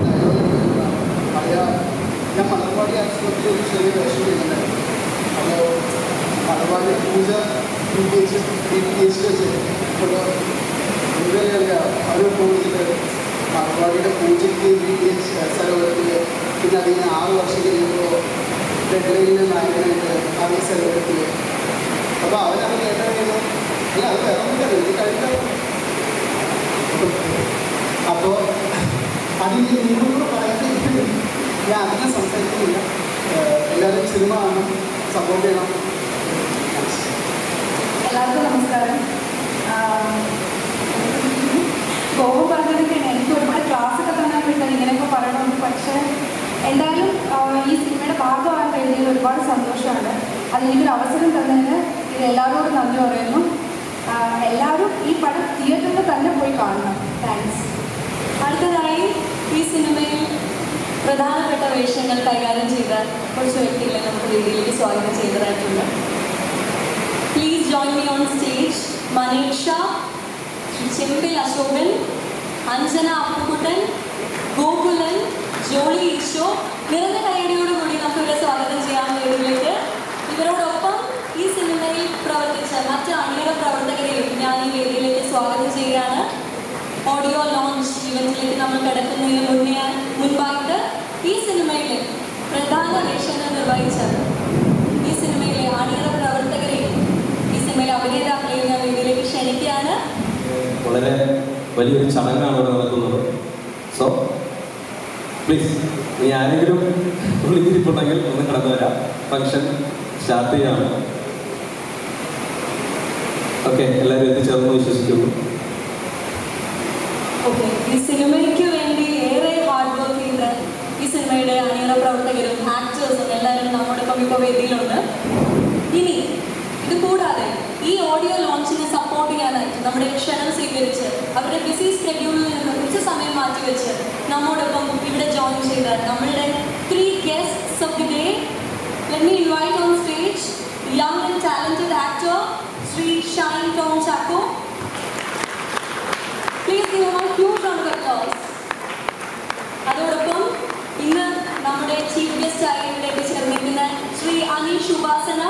പഴയ ഞാൻ മലർവാടി ആശുപത്രിയിൽ ഒരു ചെറിയ വേഷം ചെയ്യുന്നുണ്ട് അപ്പോൾ Malarvadi Pooja D P H D P H വെച്ച് ഇപ്പോൾ ഇന്നലെയല്ല അവർ പോയിട്ട് മലർവാടിയുടെ പൂജയ്ക്ക് ഡി പി എച്ച് സ്ഥലത്തിൽ പിന്നെ അതിന് ആറ് വർഷം കഴിയുമ്പോൾ ഡെഡ്ലൈനിലെ നായകനായിട്ട് അതേ സ്ഥലത്തിൽ അപ്പോൾ അവരത് കേട്ടത് അല്ല അത് വേറെ ഒന്നുമില്ല ഇത് കഴിഞ്ഞ അപ്പോൾ അതിന് നിങ്ങളോട് പറയുന്നത് ഞാൻ അധികം സംസാരിക്കുന്നില്ല ഏഹ് എല്ലാവരും സിനിമ കാണണം സപ്പോർട്ട് ചെയ്യണം എല്ലാവർക്കും നമസ്കാരം ഗോവ പറഞ്ഞതൊക്കെയാണ് എനിക്ക് ഒരുപാട് ക്ലാസ്സൊക്കെ തന്നെ കിട്ടുന്നത് ഇങ്ങനെയൊക്കെ പറയണമെന്ന് പക്ഷേ എന്തായാലും ആ, ഈ സിനിമയുടെ ഭാഗമാകാൻ കഴിഞ്ഞതിൽ ഒരുപാട് സന്തോഷമാണ് അതിനൊരു അവസരം തന്നതിന് ഇത് എല്ലാവരോടും നന്ദി പറയുന്നു ആ, എല്ലാവരും ഈ പടം തിയേറ്ററിൽ തന്നെ പോയി കാണണം താങ്ക്സ് അടുത്തതായി ഈ സിനിമയിൽ പ്രധാനപ്പെട്ട വേഷങ്ങൾ കൈകാര്യം ചെയ്ത കുറച്ച് വ്യക്തികളെ നമുക്ക് വേദിയിലേക്ക് സ്വാഗതം ചെയ്തതായിട്ടുണ്ട് please join me on stage Maneesha Shri Chembil Ashokan Anjana Appukuttan Gokulan Jolly Esho നിറഞ്ഞ കൈയടിയോടുകൂടി നമുക്ക് ഇവരെ സ്വാഗതം ചെയ്യാൻ വേദിയിലേക്ക് ഇവരോടൊപ്പം ഈ സിനിമയിൽ പ്രവർത്തിച്ച മറ്റ് അണിയറ പ്രവർത്തകരെയും ഞാൻ ഈ വേദിയിലേക്ക് സ്വാഗതം ചെയ്യുകയാണ് ഓഡിയോ ലോഞ്ച് ഇവന്റിലേക്ക് നമ്മൾ കിടക്കുന്നതിന് മുന്നേ മുൻപായിട്ട് ഈ സിനിമയിലെ പ്രധാന വേഷങ്ങൾ നിർവഹിച്ച ഈ സിനിമയിലെ അണിയറ പ്രവർത്തകരെയും ഈ സിനിമയിലെ അഭിനേതാക്കളെയും ഞാൻ വേദിയിലേക്ക് ക്ഷണിക്കുകയാണ് വളരെ വലിയൊരു ചടങ്ങാണ് ഇവിടെ നടക്കുന്നത് സോ പ്ലീസ് ഇനി ആരെങ്കിലും വിളിച്ചിരിപ്പുണ്ടെങ്കിൽ ഒന്ന് കടന്നു വരാം ഫംഗ്ഷൻ സ്റ്റാർട്ട് ചെയ്യാണ് ഓക്കെ എല്ലാവരും എത്തിച്ചേർന്ന് വിശ്വസിക്കുന്നു ഓക്കെ ഈ സിനിമയ്ക്ക് വേണ്ടി ഏറെ ഹാർഡ് വർക്ക് ചെയ്ത ഈ സിനിമയുടെ അണിയറ പ്രവർത്തകരും ആക്ടേഴ്സും എല്ലാവരും നമ്മോടൊപ്പം ഇപ്പോൾ വേദിയിലുണ്ട് ഇനി ഇത് കൂടാതെ ഈ ഓഡിയോ ലോഞ്ചിനെ സപ്പോർട്ട് ചെയ്യാനായിട്ട് നമ്മുടെ ക്ഷണം സ്വീകരിച്ച് അവരുടെ ബിസി സ്കെഡ്യൂളിൽ നിന്ന് കുറച്ച് സമയം മാറ്റിവെച്ച് നമ്മോടൊപ്പം ഇവിടെ ജോയിൻ ചെയ്ത നമ്മളുടെ three guests of the day Let me invite on stage young and talented actor Sri Shine Tom Chaco. Please give him a huge round of applause. അതോടൊപ്പം ഇന്ന് നമ്മുടെ ചീഫ് ഗസ്റ്റ് ആയി ഇവിടെ എത്തിച്ചേർന്നിരിക്കുന്ന ശ്രീ അനീഷ് ഉപാസന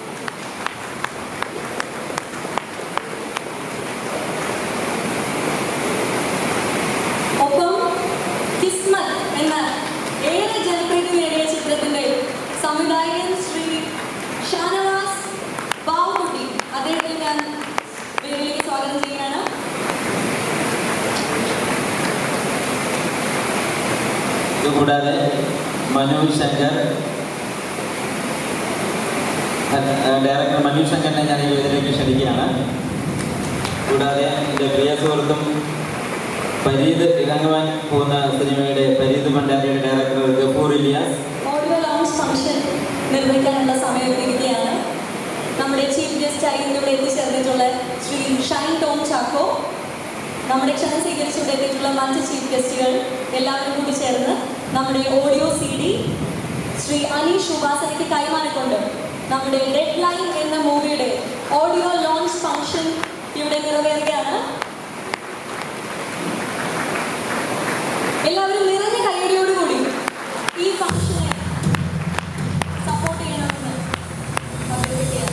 ഒപ്പം കിസ്മത് എന്ന ഏറെ ജനപ്രീതി നേടിയ ചിത്രത്തിന്റെ സംവിധായകൻ ശ്രീ ഷാനവാസ് ബാവുകുട്ടി അദ്ദേഹത്തെ ഞാൻ വേദിയിലേക്ക് സ്വാഗതം ചെയ്യുകയാണ് ഇതുകൂടാതെ മനു ശങ്കർ ഡയറക്ടർ മനു ശങ്കറിനെ ഞാൻ ഈ വേദിയിലേക്ക് ക്ഷണിക്കുകയാണ് കൂടാതെ എൻ്റെ പ്രിയ സുഹൃത്തും പരീത് ഇറങ്ങുവാൻ പോകുന്ന സിനിമയുടെ പരീത് ഭണ്ഡാരിയുടെ director Gafoor Ilyas audio launch function നിർവഹിക്കാനുള്ള സമയത്തിരിക്കുകയാണ് നമ്മുടെ ചീഫ് ഗസ്റ്റായി ഇന്നിവിടെ എത്തിച്ചേർന്നിട്ടുള്ള ശ്രീ ഷൈൻ ടോം ചാക്കോ നമ്മുടെ ക്ഷണം സ്വീകരിച്ചുകൊണ്ട് എത്തിയിട്ടുള്ള മറ്റ് ചീഫ് ഗസ്റ്റുകൾ എല്ലാവരും കൂടി ചേർന്ന് നമ്മുടെ audio C D Shri Aneesh ഉപാസനയ്ക്ക് കൈമാറിക്കൊണ്ട് നമ്മുടെ ഡെഡ് ലൈൻ എന്ന മൂവിയുടെ ഓഡിയോ ലോഞ്ച് ഫംഗ്ഷൻ ഇവിടെ നിറവേറുകയാണ് എല്ലാവരും നിറഞ്ഞ കൈയടിയോടുകൂടി ഈ ഫംഗ്ഷനെ സപ്പോർട്ട് ചെയ്യണമെന്ന് അഭ്യർത്ഥിക്കുകയാണ്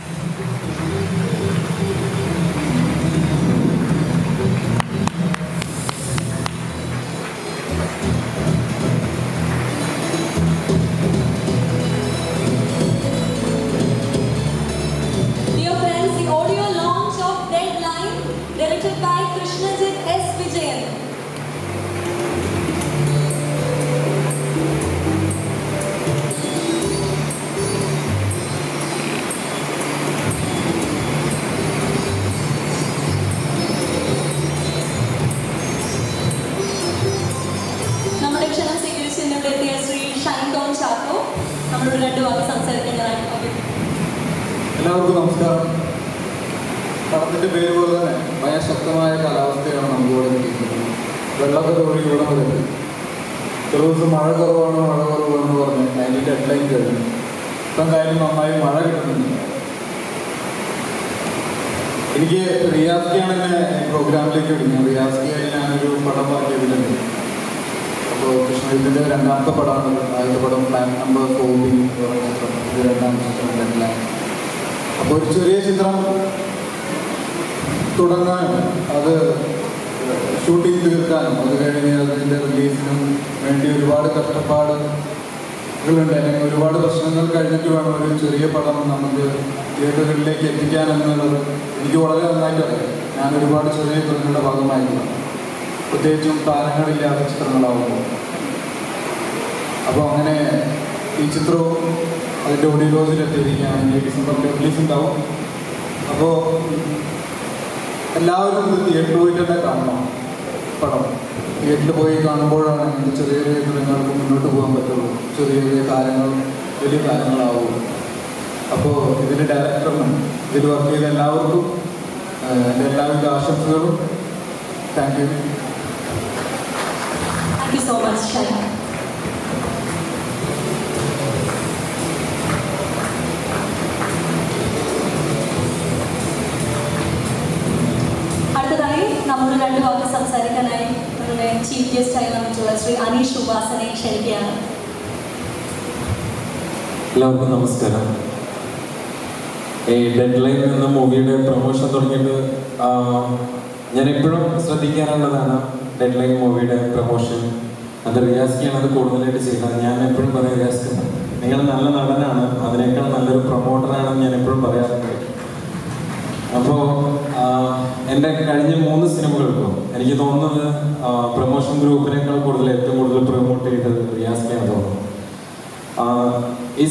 Dear friends, the audio launch of Deadline, directed by Krishnajit S. Vijayan. നമ്മുടെ ക്ഷണം സ്വീകരിച്ച് ഇന്നിവിടെ എത്തിയ ശ്രീ ഷൈൻ ടോം ചാക്കോ നമ്മളോട് രണ്ടു വാക്ക് സംസാരിക്കുന്നതായി അഭ്യർത്ഥിക്കുന്നു എല്ലാവർക്കും നമസ്കാരം പടത്തിൻ്റെ പേര് പോലെ തന്നെ ഭയ ശക്തമായ കാലാവസ്ഥയാണ് നമുക്കിവിടെ നിൽക്കുന്നത് വെള്ളമൊക്കെ തൊഴിൽ ഇവിടെ വരുന്നത് ചില ദിവസം മഴ കുറവാണ് മഴ കുറവാണെന്ന് പറഞ്ഞ് അതിൻ്റെ ഡെഡ് ലൈൻ കഴിഞ്ഞു ഇപ്പം കാര്യം നന്നായി മഴ കിട്ടുന്നുണ്ട് എനിക്ക് റിയാസ്കിയാണ് എന്നെ പ്രോഗ്രാമിലേക്ക് വിടുന്നത് റിയാസ്കിയായി ഞാനൊരു പടം വർക്ക് ചെയ്തിട്ടുണ്ട് അപ്പോൾ കൃഷ്ണജിത്തിൻ്റെ രണ്ടാമത്തെ പടമാണ് ആദ്യത്തെ പടം പ്ലാൻ നമ്പർ ഫോർട്ടി ഇത് രണ്ടാമത്തെ ചിത്രം ഡെഡ് ലൈൻ അപ്പോൾ ഒരു ചെറിയ ചിത്രം തുടങ്ങാൻ അത് ഷൂട്ടിംഗ് തീർക്കാനും അത് കഴിഞ്ഞ് അതിൻ്റെ റിലീസിനും വേണ്ടി ഒരുപാട് കഷ്ടപ്പാടുകളുണ്ട് അല്ലെങ്കിൽ ഒരുപാട് പ്രശ്നങ്ങൾ കഴിഞ്ഞിട്ട് വേണം ഒരു ചെറിയ പടം നമുക്ക് തിയേറ്ററുകളിലേക്ക് എത്തിക്കാൻ എന്നുള്ളത് എനിക്ക് വളരെ നന്നായിട്ട് അറിയാം ഞാൻ ഒരുപാട് ചെറിയ ചിത്രങ്ങളുടെ ഭാഗമായിരുന്നു പ്രത്യേകിച്ചും താരങ്ങളില്ലാത്ത ചിത്രങ്ങളാവുമ്പോൾ അപ്പോൾ അങ്ങനെ ഈ ചിത്രവും അതിൻ്റെ ഓഡിയോ ലോഞ്ചിലെത്തിയിരിക്കുകയാണ് ഈ ഡിസംബറിൽ റിലീസ് ഉണ്ടാവും അപ്പോൾ എല്ലാവരും ഇത് തിയേറ്ററിൽ പോയിട്ട് തന്നെ കാണണം പടം തിയേറ്ററിൽ പോയി കാണുമ്പോഴാണ് ഇങ്ങനത്തെ ചെറിയ ചെറിയ ചിത്രങ്ങൾക്ക് മുന്നോട്ട് പോകാൻ പറ്റുള്ളൂ ചെറിയ ചെറിയ കാര്യങ്ങൾ വലിയ കാര്യങ്ങളാവുള്ളൂ അപ്പോൾ ഇതിൻ്റെ ഡയറക്ടറിനും ഇതിൽ വർക്ക് ചെയ്ത എല്ലാവർക്കും ഏഹ്, എൻ്റെ എല്ലാവിധ ആശംസകളും thank you Thank you so much, Shai. അടുത്തതായി നമ്മൾ രണ്ട് വാക്ക് സംസാരിക്കാനായി നമ്മുടെ ചീഫ് ഗസ്റ്റ് ആയി വന്നിട്ടുള്ള ശ്രീ അനീഷ് ഉപാസനെ ക്ഷണിക്കുകയാണ് എല്ലാവർക്കും നമസ്കാരം ഈ ഡെഡ് ലൈൻ എന്ന മൂവിയുടെ പ്രൊമോഷൻ തുടങ്ങിയിട്ട് ആ, ഞാൻ എപ്പോഴും ശ്രദ്ധിക്കാറുള്ളതാണ് ഡെഡ് ലൈൻ മൂവിയുടെ പ്രൊമോഷൻ അത് റിയാസ്കിയാണ് അത് കൂടുതലായിട്ട് ചെയ്യുന്നത് ഞാൻ എപ്പോഴും പറയും റിയാസ്ക്ക് നിങ്ങൾ നല്ല നടനാണ് അതിനേക്കാൾ നല്ലൊരു പ്രൊമോട്ടറാണെന്ന് ഞാൻ എപ്പോഴും പറയാറുണ്ട് അപ്പോൾ എൻ്റെ കഴിഞ്ഞ മൂന്ന് സിനിമകൾക്കും എനിക്ക് തോന്നുന്നത് പ്രൊമോഷൻ ഗ്രൂപ്പിനേക്കാൾ കൂടുതൽ ഏറ്റവും കൂടുതൽ പ്രൊമോട്ട്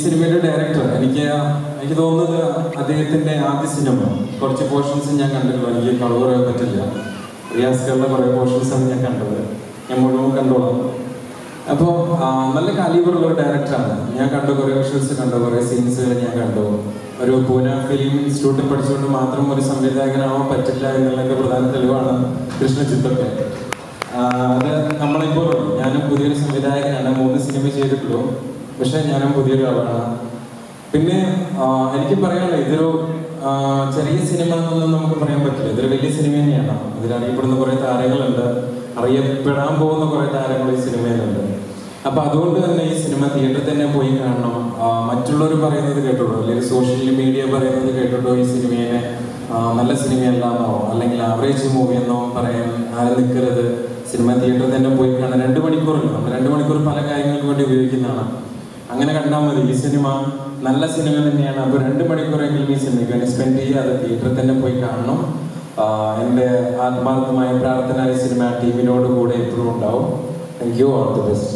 സിനിമയുടെ ഡയറക്ടർ എനിക്ക് എനിക്ക് തോന്നുന്നത് അദ്ദേഹത്തിന്റെ ആദ്യ സിനിമ കുറച്ച് പോർഷൻസ് ഞാൻ കണ്ടിട്ടുള്ളൂ എനിക്ക് കളവ് പറയാൻ പറ്റില്ല റിയാസ്കളുടെ കുറേ പോർഷൻസാണ് ഞാൻ കണ്ടത് ഞാൻ മുഴുവൻ കണ്ടോളാം അപ്പോൾ നല്ല കാലിബറുള്ള ഒരു ഡയറക്ടറാണ് ഞാൻ കണ്ട കുറേ വിഷ്വൽസ് കണ്ടു കുറേ സീൻസുകൾ ഞാൻ കണ്ടു ഒരു പൂന ഫിലിം ഇൻസ്റ്റിറ്റ്യൂട്ടിൽ പഠിച്ചുകൊണ്ട് മാത്രം ഒരു സംവിധായകനാവാൻ പറ്റില്ല എന്നുള്ളതിൻ്റെ പ്രധാന തെളിവാണ് കൃഷ്ണ ചിത്തൊക്കെ അത് നമ്മളിപ്പോൾ ഞാനും പുതിയൊരു സംവിധായകനാണ് മൂന്ന് സിനിമ ചെയ്തിട്ടുള്ളൂ പക്ഷേ ഞാനും പുതിയൊരു ആളാണ് പിന്നെ ആ, എനിക്ക് പറയാനുള്ളത് ഇതൊരു ആ, ചെറിയ സിനിമ എന്നൊന്നും നമുക്ക് പറയാൻ പറ്റില്ല ഇതൊരു വലിയ സിനിമ തന്നെയാണ് ഇതിൽ അറിയപ്പെടുന്ന കുറേ താരങ്ങളുണ്ട് അറിയപ്പെടാൻ പോകുന്ന കുറേ താരങ്ങൾ ഈ സിനിമയിലുണ്ട് അപ്പൊ അതുകൊണ്ട് തന്നെ ഈ സിനിമ തിയേറ്ററിൽ തന്നെ പോയി കാണണം ആ, മറ്റുള്ളവർ പറയുന്നത് കേട്ടിട്ടോ അല്ലെങ്കിൽ സോഷ്യൽ മീഡിയ പറയുന്നത് കേട്ടിട്ടോ ഈ സിനിമയെ ആ, നല്ല സിനിമയല്ലാന്നോ അല്ലെങ്കിൽ ആവറേജ് മൂവി എന്നോ പറയാൻ ആരും നിൽക്കരുത് സിനിമ തിയേറ്ററിൽ തന്നെ പോയി കാണാൻ രണ്ട് മണിക്കൂറല്ല നമ്മൾ രണ്ട് മണിക്കൂർ പല കാര്യങ്ങൾക്ക് വേണ്ടി ഉപയോഗിക്കുന്നതാണ് അങ്ങനെ കണ്ടാൽ മതി ഈ സിനിമ നല്ല സിനിമ തന്നെയാണ് അപ്പോൾ രണ്ട് മണിക്കൂറെങ്കിലും ഈ സിനിമയ്ക്ക് വേണ്ടി സ്പെൻഡ് ചെയ്യാതെ തിയേറ്ററിൽ തന്നെ പോയി കാണണം ആഹ് എൻ്റെ ആത്മാർത്ഥമായ പ്രാർത്ഥന ഈ സിനിമ ടീമിനോട് കൂടെ എപ്പോഴും ഉണ്ടാവും thank you all the best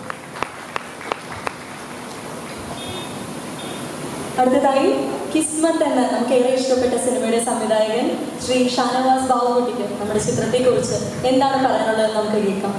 അടുത്തതായി കിസ്മത്ത് എന്ന നമുക്ക് ഏറെ ഇഷ്ടപ്പെട്ട സിനിമയുടെ സംവിധായകൻ ശ്രീ ഷാനവാസ് ബാബുകുട്ടിക്ക് നമ്മുടെ ചിത്രത്തെ കുറിച്ച് എന്താണ് പറയാനുള്ളത് നമുക്ക് കേൾക്കാം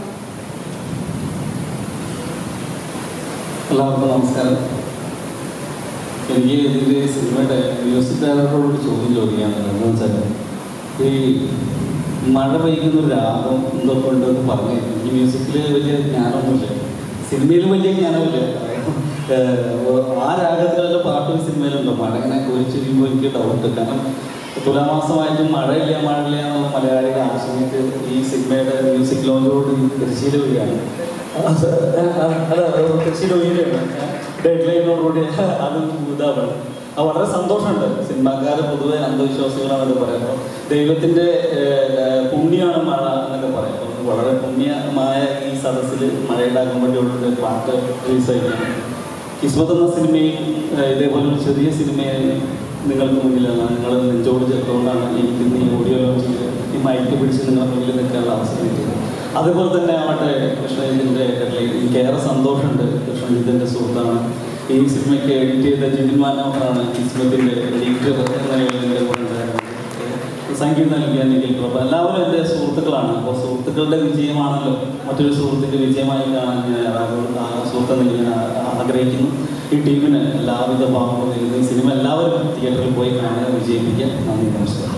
എല്ലാവർക്കും നമസ്കാരം എനിക്ക് ഇതിൻ്റെ സിനിമയുടെ മ്യൂസിക് ഡയറക്ടറോട് ഒരു ചോദ്യം ചോദിക്കാനുള്ളത് എന്താണെന്ന് വെച്ചാൽ ഈ മഴ പെയ്യുന്ന ഒരു രാഗം എന്തൊക്കെ ഉണ്ടെന്ന് പറഞ്ഞു ഈ മ്യൂസിക്കിൽ വലിയ ജ്ഞാനമൊന്നുമില്ല സിനിമയിലും വലിയ ജ്ഞാനമില്ല ഏഹ് ആ രാഗത്തിലുള്ള പാട്ടും സിനിമയിലുണ്ടോ മഴ ഇങ്ങനെ കുറിച്ചിരിക്കുമ്പോൾ എനിക്ക് ഡൗട്ട് കാരണം തുലാമാസമായിട്ടും മഴയില്ല മഴയില്ല എന്നുള്ള മലയാളികൾ ആവശ്യമായിട്ട് ഈ സിനിമയുടെ മ്യൂസിക് ലോഞ്ചോട് തിരശ്ശീല വരികയാണ് അത് അല്ല തിരശ്ശീല ഉയരുകയാണ് ഡെഡ് ലൈനോടുകൂടി അത് ഇതാണ് അത് വളരെ സന്തോഷമുണ്ട് സിനിമാക്കാർ പൊതുവെ അന്ധവിശ്വാസികളാണെന്ന് പറയുമ്പോൾ ദൈവത്തിൻ്റെ പുണ്യമാണ് മഴ എന്നൊക്കെ പറയും അപ്പോൾ വളരെ പുണ്യമായ ഈ സദസ്സിൽ മഴയുണ്ടാക്കാൻ വേണ്ടിയുള്ള ഒരു പാട്ട് റിലീസ് ആയിരിക്കുകയാണ് കിസ്മത്ത് എന്ന സിനിമയിൽ ഏഹ്, ഇതേപോലെ ഒരു ചെറിയ സിനിമയെ നിങ്ങൾക്ക് മുന്നിലാണ് നിങ്ങൾ നെഞ്ചോട് ചേർത്തുകൊണ്ടാണ് എനിക്ക് ഇന്ന് ഈ ഓഡിയോ ലോഞ്ചിൽ ഈ മൈക്ക് പിടിച്ച് നിങ്ങളുടെ മുന്നിൽ നിൽക്കാനുള്ള അവസരം കിട്ടിയത് അതുപോലെ തന്നെ ആവട്ടെ കൃഷ്ണജിത്തിൻ്റെ എനിക്ക് ഏറെ സന്തോഷമുണ്ട് കൃഷ്ണജിത്തിൻ്റെ സുഹൃത്താണ് ഈ സിനിമയ്ക്ക് എഡിറ്റ് ചെയ്ത ജിതിൻ മാനോഹറാണ് കിസ്മത്തിൻ്റെ എഡിറ്റർ എന്ന നിലയിൽ എൻ്റെ കൂടെ ഉണ്ടായിരുന്നത് സംഗീതം നൽകിയ നിഖിൽ പ്രഭ എല്ലാവരും എൻ്റെ സുഹൃത്തുക്കളാണ് അപ്പോൾ സുഹൃത്തുക്കളുടെ വിജയമാണല്ലോ മറ്റൊരു സുഹൃത്തിൻ്റെ വിജയമായി കാണാൻ ഞാൻ ആ- ആ സുഹൃത്തെ നൽകി ഞാൻ ആ- ആഗ്രഹിക്കുന്നു ഈ ടീമിന് എല്ലാവിധ ഭാവങ്ങളും നൽകുന്നു ഈ സിനിമ എല്ലാവരും തിയേറ്ററിൽ പോയി കാണുക വിജയിപ്പിക്കുക നന്ദി നമസ്കാരം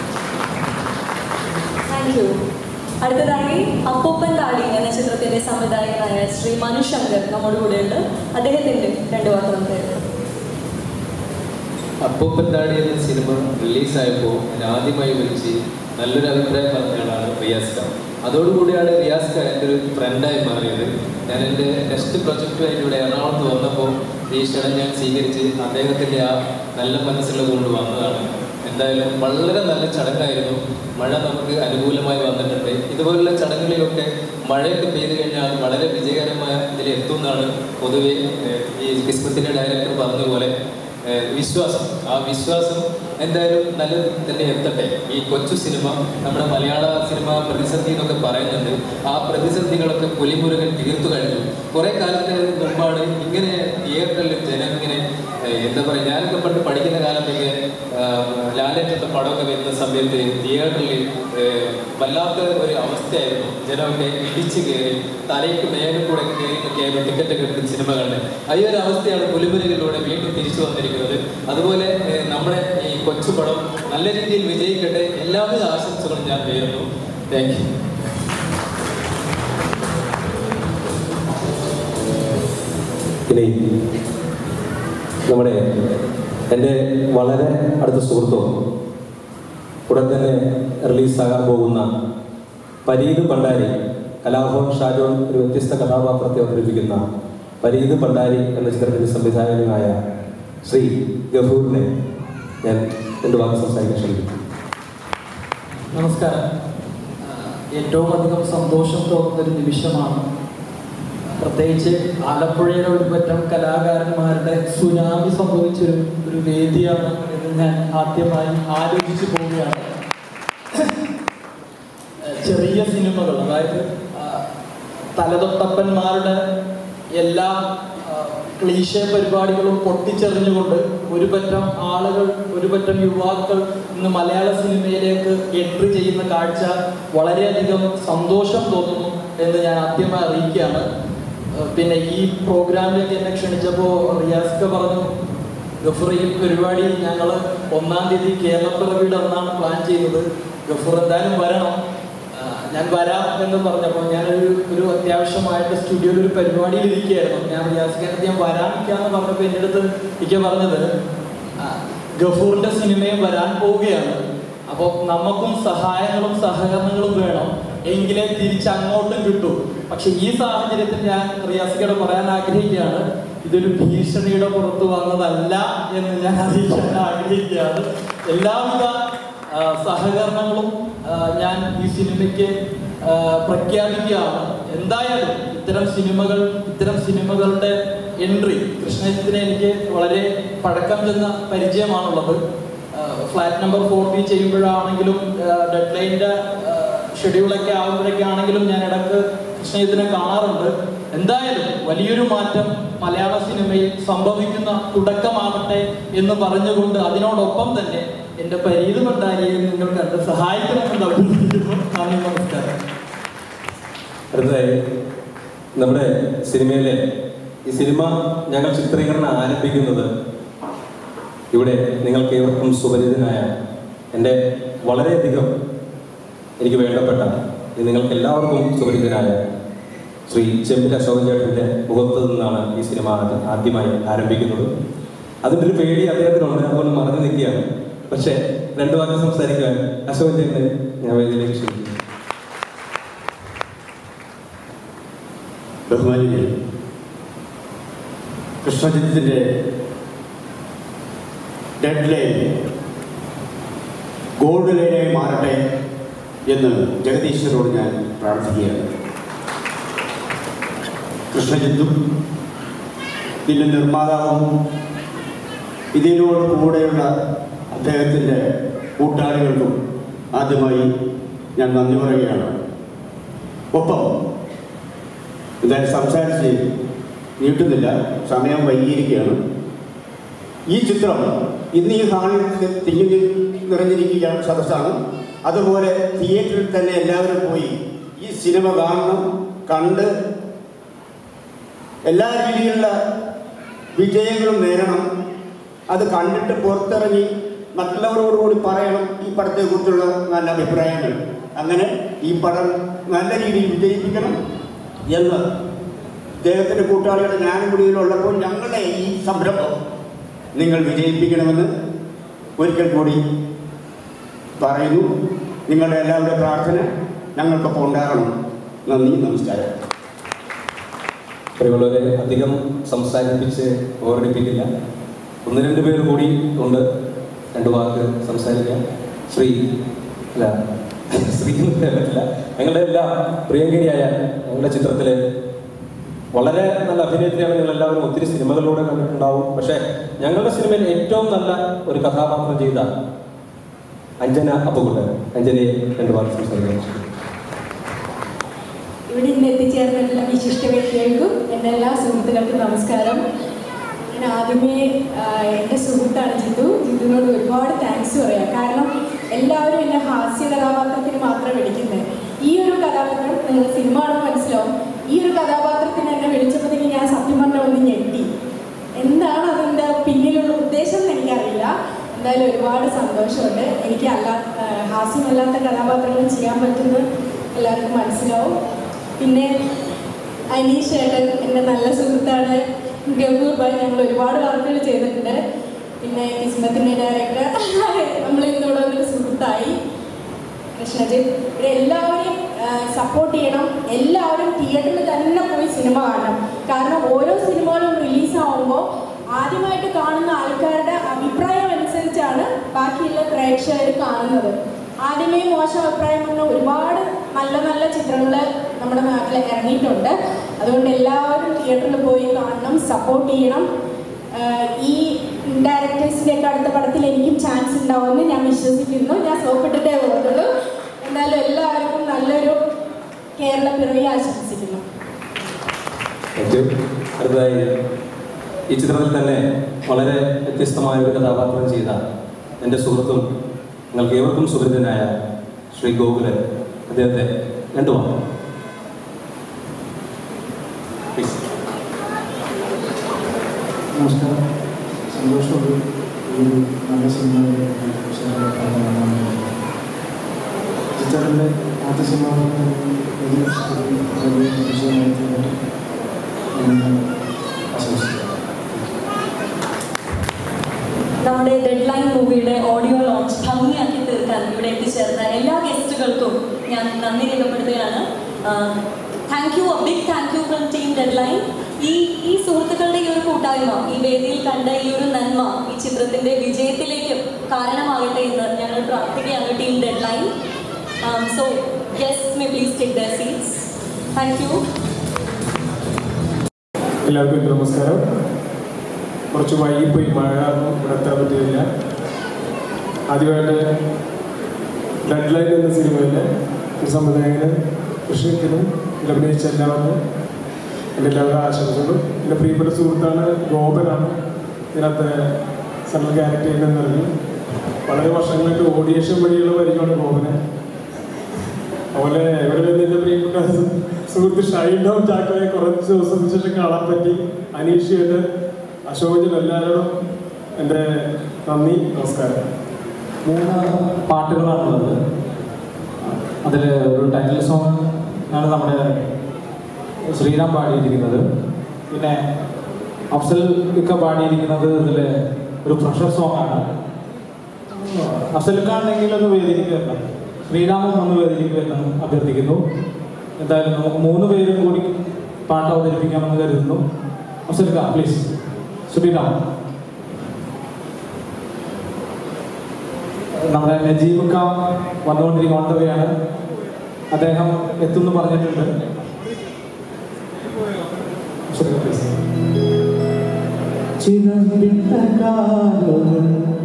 താങ്ക് യു അടുത്തതായി അപ്പൊപ്പൻ താടി എന്ന ചിത്രത്തിന്റെ സംവിധായകനായ ശ്രീ മനു ശങ്കർ നമ്മുടെ കൂടെയുണ്ട് അദ്ദേഹത്തിന്റെ രണ്ട് വാക്ക് നമുക്ക് കേൾക്കാം. അപ്പൂപ്പൻ താടി എന്ന സിനിമ റിലീസായപ്പോൾ ഞാൻ ആദ്യമായി വിളിച്ച് നല്ലൊരു അഭിപ്രായം പറഞ്ഞയാളാണ് റിയാസ് ഖാൻ അതോടുകൂടിയാണ് റിയാസ് ഖാൻ എൻ്റെ ഒരു ഫ്രണ്ടായി മാറിയത് ഞാൻ എൻ്റെ നെക്സ്റ്റ് പ്രൊജക്റ്റുമായിട്ട് ഇവിടെ എറണാകുളത്ത് വന്നപ്പോൾ ഈ ക്ഷണം ഞാൻ സ്വീകരിച്ച് അദ്ദേഹത്തിൻ്റെ ആ നല്ല മനസ്സുള്ളത് കൊണ്ട് വന്നതാണ് എന്തായാലും വളരെ നല്ല ചടങ്ങായിരുന്നു മഴ നമുക്ക് അനുകൂലമായി വന്നിട്ടുണ്ട് ഇതുപോലുള്ള ചടങ്ങുകളിലൊക്കെ മഴയൊക്കെ പെയ്തു കഴിഞ്ഞാൽ വളരെ വിജയകരമായ ഇതിലെത്തും എന്നാണ് പൊതുവെ ഏഹ്, ഈ കിസ്മത്തിൻ്റെ ഡയറക്ടർ പറഞ്ഞ പോലെ ഏഹ് വിശ്വാസം ആ വിശ്വാസം എന്തായാലും നല്ല തന്നെ എത്തട്ടെ ഈ കൊച്ചു സിനിമ നമ്മുടെ മലയാള സിനിമ പ്രതിസന്ധി എന്നൊക്കെ പറയുന്നുണ്ട് ആ പ്രതിസന്ധികളൊക്കെ പുലിമുരുകൻ തീർത്തു കഴിഞ്ഞു കുറെ കാലത്തിന് മുമ്പാണ് ഇങ്ങനെ തിയേറ്ററിൽ ജനം ഇങ്ങനെ ഏഹ് എന്താ പറയുക ഞാനൊക്കെ പണ്ട് പഠിക്കുന്ന കാലത്തൊക്കെ ലാലേറ്റത്തെ പടമൊക്കെ വരുന്ന സമയത്ത് തിയേറ്ററിൽ ഏഹ് വല്ലാത്ത ഒരു അവസ്ഥയായിരുന്നു ജനമൊക്കെ ഇടിച്ചു കയറി തലയ്ക്ക് മേലെ കൂടെ കയറിയിട്ടൊക്കെയായിരുന്നു ടിക്കറ്റ് ഒക്കെ എടുത്ത് സിനിമ കണ്ടത് ഈ ഒരു അവസ്ഥയാണ് പുലിമുരുകിലൂടെ വീണ്ടും തിരിച്ചു വന്നിരിക്കുന്നത് അതുപോലെ ഏഹ് നമ്മുടെ ഈ കൊച്ചു പടം നല്ല രീതിയിൽ വിജയിക്കട്ടെ എല്ലാവിധ ആശംസകളും ഞാൻ നേരുന്നു താങ്ക് യു ഇനി നമ്മുടെ എൻ്റെ വളരെ അടുത്ത സുഹൃത്തോ ഉടൻ തന്നെ റിലീസാകാൻ പോകുന്ന പരീത് പണ്ടാരി കലാഭവൻ ഷാജോൺ ഒരു വ്യത്യസ്ത കഥാപാത്രത്തെ അവതരിപ്പിക്കുന്ന പരീത് പണ്ടാരി എന്ന ചിത്രത്തിൻ്റെ സംവിധായകനായ ശ്രീ ഗഫൂറിനെ ഞാൻ രണ്ട് വാക്ക് സംസാരിക്കാൻ ശ്രമിക്കുന്നു നമസ്കാരം ആഹ് ഏറ്റവും അധികം സന്തോഷം തോന്നുന്ന ഒരു നിമിഷമാണ് പ്രത്യേകിച്ച് ആലപ്പുഴയിലെ ഒരു പറ്റം കലാകാരന്മാരുടെ സുനാമി സംഭവിച്ചൊരു ഒരു വേദിയാണ് എന്ന് ഞാൻ ആദ്യമായി ആലോചിച്ചു പോവുകയാണ് ചെറിയ സിനിമകൾ അതായത് ആഹ് തലതൊട്ടപ്പന്മാരുടെ എല്ലാ ക്ലീശ പരിപാടികളും പൊട്ടിച്ചെറിഞ്ഞുകൊണ്ട് ഒരു പറ്റം ആളുകൾ ഒരു പറ്റം യുവാക്കൾ ഇന്ന് മലയാള സിനിമയിലേക്ക് എൻട്രി ചെയ്യുന്ന കാഴ്ച വളരെയധികം സന്തോഷം തോന്നുന്നു എന്ന് ഞാൻ ആദ്യമായി അറിയിക്കുകയാണ് ഏഹ് പിന്നെ ഈ പ്രോഗ്രാമിലേക്ക് എന്നെ ക്ഷണിച്ചപ്പോൾ റിയാസ്ക പറഞ്ഞു ഗഫൂർ ഈ പരിപാടി ഞങ്ങൾ ഒന്നാം തീയതി കേരളപ്പിറവിയുടെ അന്നാണ് പ്ലാൻ ചെയ്യുന്നത് ഗഫൂർ എന്തായാലും വരണം ആ, ഞാൻ വരാം എന്ന് പറഞ്ഞപ്പോൾ ഞാനൊരു ഒരു അത്യാവശ്യമായിട്ട് സ്റ്റുഡിയോയിൽ ഒരു പരിപാടിയിൽ ഇരിക്കുകയായിരുന്നു ഞാൻ റിയാസ്കാനത്ത് ഞാൻ വരാനിരിക്കാന്ന് പറഞ്ഞപ്പോൾ എൻ്റെ അടുത്ത് എനിക്ക് പറഞ്ഞത് ആ, ഗഫൂറിന്റെ സിനിമയും വരാൻ പോവുകയാണ് അപ്പോൾ നമുക്കും സഹായങ്ങളും സഹകരണങ്ങളും വേണം എങ്കിലേ തിരിച്ച് അങ്ങോട്ടും കിട്ടൂ പക്ഷെ ഈ സാഹചര്യത്തിൽ ഞാൻ റിയാസിക്കോട് പറയാൻ ആഗ്രഹിക്കുകയാണ് ഇതൊരു ഭീഷണിയുടെ പുറത്ത് വന്നതല്ല എന്ന് ഞാൻ അറിയിക്കാൻ ആഗ്രഹിക്കുകയാണ് എല്ലാവിധ ആ, സഹകരണങ്ങളും ആ, ഞാൻ ഈ സിനിമയ്ക്ക് ആ, പ്രഖ്യാപിക്കുകയാണ് എന്തായാലും ഇത്തരം സിനിമകൾ ഇത്തരം സിനിമകളുടെ എൻട്രി കൃഷ്ണജിത്തിനെ എനിക്ക് വളരെ പഴക്കം ചെന്ന പരിചയമാണുള്ളത് ഫ്ലാറ്റ് നമ്പർ ഫോർ ബി ചെയ്യുമ്പോഴാണെങ്കിലും ഡെഡ് ലൈൻ്റെ ഷെഡ്യൂളൊക്കെ ആകുമ്പോഴൊക്കെ ആണെങ്കിലും ഞാൻ ഇടക്ക് കൃഷ്ണജിത്തിനെ കാണാറുണ്ട് എന്തായാലും വലിയൊരു മാറ്റം മലയാള സിനിമയിൽ സംഭവിക്കുന്ന തുടക്കമാകട്ടെ എന്ന് പറഞ്ഞുകൊണ്ട് അതിനോടൊപ്പം തന്നെ എൻ്റെ പരീത് ഭണ്ഡാരിയെ നിങ്ങൾ കണ്ട് സഹായിക്കണമെന്ന് അഭ്യർത്ഥിക്കുന്നു നന്ദി നമസ്കാരം അടുത്തതായി നമ്മുടെ സിനിമയിലെ ഈ സിനിമ ഞങ്ങൾ ചിത്രീകരണം ആരംഭിക്കുന്നത് ഇവിടെ നിങ്ങൾക്ക് ഏവർക്കും സുപരിചിതനായ എൻ്റെ വളരെയധികം എനിക്ക് വേണ്ടപ്പെട്ട ഇത് നിങ്ങൾക്ക് എല്ലാവർക്കും സുപരിചിതനായ ശ്രീ ചെമ്പിൽ അശോകൻ ചേട്ടൻ്റെ മുഖത്ത് നിന്നാണ് ഈ സിനിമ ആദ്യ- ആദ്യമായി ആരംഭിക്കുന്നത് അതിൻ്റെ ഒരു പേടി അദ്ദേഹത്തിനുണ്ട് അതുകൊണ്ട് മറന്നു നിൽക്കുകയാണ് പക്ഷേ രണ്ടു വാക്ക് സംസാരിക്കാൻ അശോകൻ ചേട്ടനെ ഞാൻ വേദിയിലേക്ക് ക്ഷണിക്കുന്നു ബഹുമാനിയെ കൃഷ്ണജിത്തിൻ്റെ ഡെഡ് ലൈൻ ഗോൾഡ് ലൈനായി മാറട്ടെ എന്ന് ജഗദീശ്വരോട് ഞാൻ പ്രാർത്ഥിക്കുകയാണ് കൃഷ്ണജിത്തും ഇതിൻ്റെ നിർമ്മാതാവും ഇതിനോട് കൂടെയുള്ള അദ്ദേഹത്തിൻ്റെ കൂട്ടാളികൾക്കും ആദ്യമായി ഞാൻ നന്ദി പറയുകയാണ് ഒപ്പം എന്തായാലും സംസാരിച്ച് നീട്ടുന്നില്ല സമയം വൈകിയിരിക്കുകയാണ് ഈ ചിത്രം ഇന്ന് ഈ ഹാളിൽ തിങ്ങി നിറഞ്ഞിരിക്കുകയാണ് സദസ്സാണ് അതുപോലെ തിയേറ്ററിൽ തന്നെ എല്ലാവരും പോയി ഈ സിനിമ കാണണം കണ്ട് എല്ലാ രീതിയിലുള്ള വിജയങ്ങളും നേടണം അത് കണ്ടിട്ട് പുറത്തിറങ്ങി മറ്റുള്ളവരോടുകൂടി പറയണം ഈ പടത്തെക്കുറിച്ചുള്ള നല്ല അഭിപ്രായങ്ങൾ അങ്ങനെ ഈ പടം നല്ല രീതിയിൽ വിജയിപ്പിക്കണം എന്ന് അദ്ദേഹത്തിൻ്റെ കൂട്ടാളികളുടെ ഞാനും കൂടി ഇതിലുള്ളപ്പോൾ ഞങ്ങളുടെ ഈ സംരംഭം നിങ്ങൾ വിജയിപ്പിക്കണമെന്ന് ഒരിക്കൽ കൂടി പറയുന്നു നിങ്ങളുടെ എല്ലാവരുടെ പ്രാർത്ഥന ഞങ്ങൾക്കൊപ്പം ഉണ്ടാകണം നന്ദി നമസ്കാരം പ്രിയമുള്ളവരെ അധികം സംസാരിപ്പിച്ച് ഓർമ്മിപ്പിക്കില്ല ഒന്ന് രണ്ട് പേര് കൂടി ഉണ്ട് രണ്ട് വാക്ക് സംസാരിക്കാം ശ്രീ അല്ല ശ്രീ എന്ന് പറയാൻ പറ്റില്ല ഞങ്ങളുടെ എല്ലാ പ്രിയങ്കരിയായ ഞങ്ങളുടെ ചിത്രത്തിലെ വളരെ നല്ല അഭിനേത്രിയാണ് നിങ്ങൾ എല്ലാവരും ഒത്തിരി സിനിമകളിലൂടെ കണ്ടിട്ടുണ്ടാവും പക്ഷേ ഞങ്ങളുടെ സിനിമയിൽ ഏറ്റവും നല്ല ഒരു കഥാപാത്രം ചെയ്ത അഞ്ജന അപ്പുകുട്ടൻ അഞ്ജനയെ രണ്ട് വാക്ക് സംസാരിക്കാം ഇവിടെ ഇന്ന് എത്തിച്ചേർന്ന എല്ലാ വിശിഷ്ട വ്യക്തികൾക്കും എൻ്റെ എല്ലാ സുഹൃത്തുക്കൾക്കും നമസ്കാരം ഞാൻ ആദ്യമേ ആ, എൻ്റെ സുഹൃത്താണ് ജിതു ജിതുവിനോട് ഒരുപാട് താങ്ക്സ് പറയാം കാരണം എല്ലാവരും എന്നെ ഹാസ്യ കഥാപാത്രത്തിന് മാത്രം വിളിക്കുന്നത് ഈ ഒരു കഥാപാത്രം നിങ്ങൾ സിനിമ കാണുമ്പോൾ മനസ്സിലാവും ഈ ഒരു കഥാപാത്രത്തിന് എന്നെ വിളിച്ചപ്പോഴത്തേക്ക് ഞാൻ സത്യം പറഞ്ഞ ഒന്ന് ഞെട്ടി എന്താണ് അതിൻ്റെ പിന്നിലുള്ള ഉദ്ദേശം എന്ന് എനിക്കറിയില്ല എന്തായാലും ഒരുപാട് സന്തോഷമുണ്ട് എനിക്ക് അല്ലാ ആ, ഹാസ്യമല്ലാത്ത കഥാപാത്രങ്ങൾ ചെയ്യാൻ പറ്റുന്നത് എല്ലാവർക്കും മനസ്സിലാവും പിന്നെ അനീഷ് ഏട്ടൻ എൻ്റെ നല്ല സുഹൃത്താണ് ഗംഭൂർ ഭായ് ഞങ്ങൾ ഒരുപാട് വർക്കുകൾ ചെയ്തിട്ടുണ്ട് പിന്നെ കിസ്മത്തിൻ്റെ ഡയറക്ടർ നമ്മൾ ഇന്നിവിടെ വന്നൊരു സുഹൃത്തായി കൃഷ്ണജിത്ത് ഇവിടെ എല്ലാവരെയും സപ്പോർട്ട് ചെയ്യണം എല്ലാവരും തിയേറ്ററിൽ തന്നെ പോയി സിനിമ കാണണം കാരണം ഓരോ സിനിമകളും റിലീസാവുമ്പോൾ ആദ്യമായിട്ട് കാണുന്ന ആൾക്കാരുടെ അഭിപ്രായം അനുസരിച്ചാണ് ബാക്കിയുള്ള പ്രേക്ഷകർ കാണുന്നത് ആദ്യമേ മോശം അഭിപ്രായം വന്ന ഒരുപാട് നല്ല നല്ല ചിത്രങ്ങൾ നമ്മുടെ നാട്ടിൽ ഇറങ്ങിയിട്ടുണ്ട് അതുകൊണ്ട് എല്ലാവരും തിയേറ്ററിൽ പോയി കാണണം സപ്പോർട്ട് ചെയ്യണം ആഹ് ഈ ഡയറക്ടേഴ്സിൻ്റെ ഒക്കെ അടുത്ത പടത്തിൽ എനിക്കും ചാൻസ് ഉണ്ടാവുമെന്ന് ഞാൻ വിശ്വസിക്കുന്നു ഞാൻ സോപ്പിട്ടിട്ടേ പോകുന്നുള്ളൂ എന്തായാലും എല്ലാവർക്കും നല്ലൊരു കേരള പിറവി ആശംസിക്കുന്നു താങ്ക് യു അടുത്തതായി ഈ ചിത്രത്തിൽ തന്നെ വളരെ വ്യത്യസ്തമായ ഒരു കഥാപാത്രം ചെയ്ത എൻ്റെ സുഹൃത്തും നിങ്ങൾക്ക് ഏവർക്കും സുഹൃത്തിനായ ശ്രീ ഗോകുലൻ അദ്ദേഹത്തെ രണ്ടു വാക്ക് പ്ലീസ് നമസ്കാരം സന്തോഷമുണ്ട് ഈ ഒരു നല്ല സിനിമയുടെ ചിത്രത്തിൻ്റെ ആദ്യ സിനിമ വലിയ വലിയ വിജയമായി തീരട്ടെ എന്ന് ആശംസിക്കുന്നു നമ്മുടെ ഡെഡ് ലൈൻ മൂവിയുടെ ഓഡിയോ ലോഞ്ച് ഭംഗിയാക്കി തീർക്കാൻ ഇവിടെ എത്തിച്ചേർന്ന എല്ലാ ഗസ്റ്റുകൾക്കും ഞാൻ നന്ദി രേഖപ്പെടുത്തുകയാണ് thank you big thank you from team deadline ഈ ഈ സുഹൃത്തുക്കളുടെ ഈ ഒരു കൂട്ടായ്മ ഈ വേദിയിൽ കണ്ട ഈ ഒരു നന്മ ഈ ചിത്രത്തിന്റെ വിജയത്തിലേക്ക് കാരണമാകട്ടെ എന്ന് ഞങ്ങൾ പ്രാർത്ഥിക്കുകയാണ് team deadline so guest may please take the seats thank you എല്ലാവർക്കും നമസ്കാരം കുറച്ച് വൈകിപ്പോയി മഴ കാരണം ഇവിടെ എത്താൻ പറ്റിയില്ല ആദ്യമായിട്ട് ഡെഡ് ലൈൻ എന്ന സിനിമയിലെ ഒരു സംവിധായകന് കൃഷിക്കനും ഇതിൽ അഭിനയിച്ച എല്ലാവർക്കും എൻ്റെ എല്ലാവരുടെ ആശംസകളും എൻ്റെ പ്രിയപ്പെട്ട സുഹൃത്താണ് ഗോപനാണ് ഇതിനകത്ത് സെൻട്രൽ ക്യാരക്ടർ ചെയ്യുന്നതെന്ന് അറിഞ്ഞു വളരെ വർഷങ്ങളായിട്ട് ഓഡിയേഷൻ വഴിയുള്ള പരിചയമാണ് ഗോപന് അതുപോലെ ഇവിടെ എൻ്റെ പ്രിയപ്പെട്ട സുഹൃത്ത് ഷൈൻ ഡൗൺ ചാക്കോയെ കുറച്ച് ദിവസത്തിന് ശേഷം കാണാൻ പറ്റി അനീഷയായിട്ട് അശോകജൻ എല്ലാവരോടും എൻ്റെ നന്ദി നമസ്കാരം മൂന്ന് പാട്ടുകളാണുള്ളത് അതിൽ ഒരു ടൈറ്റിൽ സോങ് ആണ് നമ്മുടെ ശ്രീറാം പാടിയിരിക്കുന്നത് പിന്നെ അഫ്സൽ ഇക്ക പാടിയിരിക്കുന്നത് ഇതിൽ ഒരു പ്രഷർ സോങ് ആണ് അഫ്സലിക്കാണെങ്കിൽ ഒന്ന് വേദിക്ക് വരണം ശ്രീരാമൻ ഒന്ന് വേദിക്ക് വരണം അഭ്യർത്ഥിക്കുന്നു എന്തായാലും നമുക്ക് മൂന്ന് പേരും കൂടി പാട്ട് അവതരിപ്പിക്കാമെന്ന് കരുതുന്നു അഫ്സലിക്ക പ്ലീസ് ശ്രീറാം നമ്മുടെ നജീബ് ഖാൻ വന്നുകൊണ്ടിരിക്കുന്ന ഓൺ ദ വേ ആണ് അദ്ദേഹം എത്തുമെന്ന് പറഞ്ഞിട്ടുണ്ട് ശരി, please. ചിതമ്പിട്ട കാലുകൾ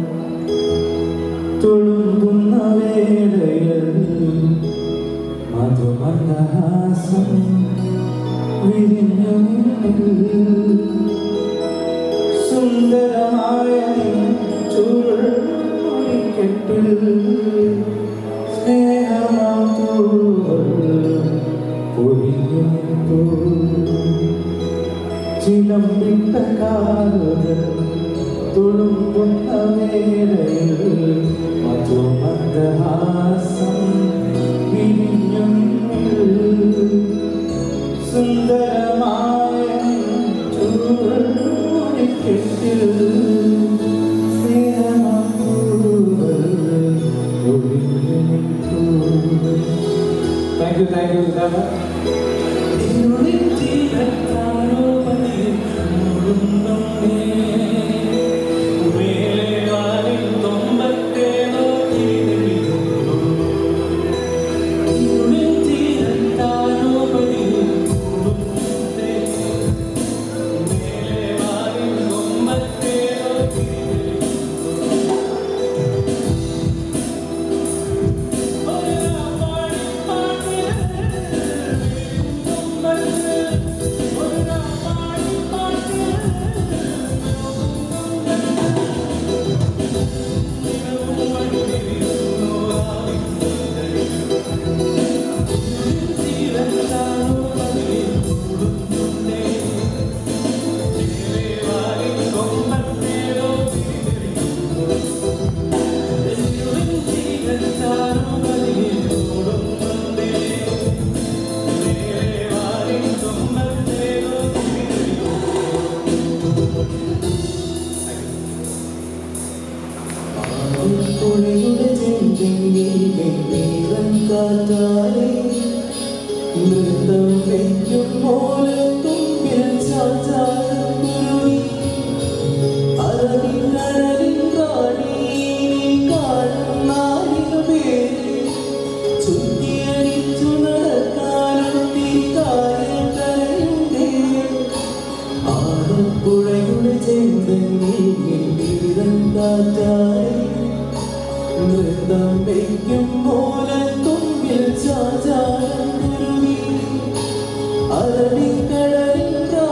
തുളുമ്പുന്ന വേളയിൽ മധുമന്ദഹാസം വിരിഞ്ഞു നിന്നിൽ സുന്ദരമായ ചുരുൾക്കെട്ടിൽ സ്നേഹമാം തൂവൽ പൊരിഞ്ഞു നിൽപ്പൂ ചിലമ്പിട്ട കാലുകൾ തുളുമ്പുന്ന വേളയിൽ മധുമന്ദഹാസം വിരിഞ്ഞും സുന്ദരമായ ചൂടിക്കെട്ടിൽ താങ്ക് യു താങ്ക് യു ഇതാണ് പുഴയുടെ ചെന്തെങ്കിലും കാറ്റാലെ നൃത്തം വയ്ക്കും പോലെ തുമ്പിൽ ചാച്ചാടുരുവി അറബിക്കടലിൻ റാണി കാണുന്നാലിക പേര് ചുറ്റിയടിച്ചു നടക്കാനൊട്ടി കാര്യം കരയുണ്ടേ ആലപ്പുഴയുടെ ചെന്തെങ്കിലും കാറ്റാലെ നൃത്തം വയ്ക്കും പോലെ തുമ്പിൽ ചാചാടുരുവി അറബിക്കടലിൻ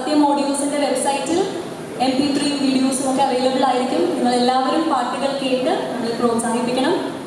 സത്യം ഓഡിയോസിൻ്റെ വെബ്സൈറ്റിൽ എം പി ത്രീ വീഡിയോസും ഒക്കെ അവൈലബിൾ ആയിരിക്കും നിങ്ങൾ എല്ലാവരും പാട്ടുകൾ കേട്ട് നമ്മൾ പ്രോത്സാഹിപ്പിക്കണം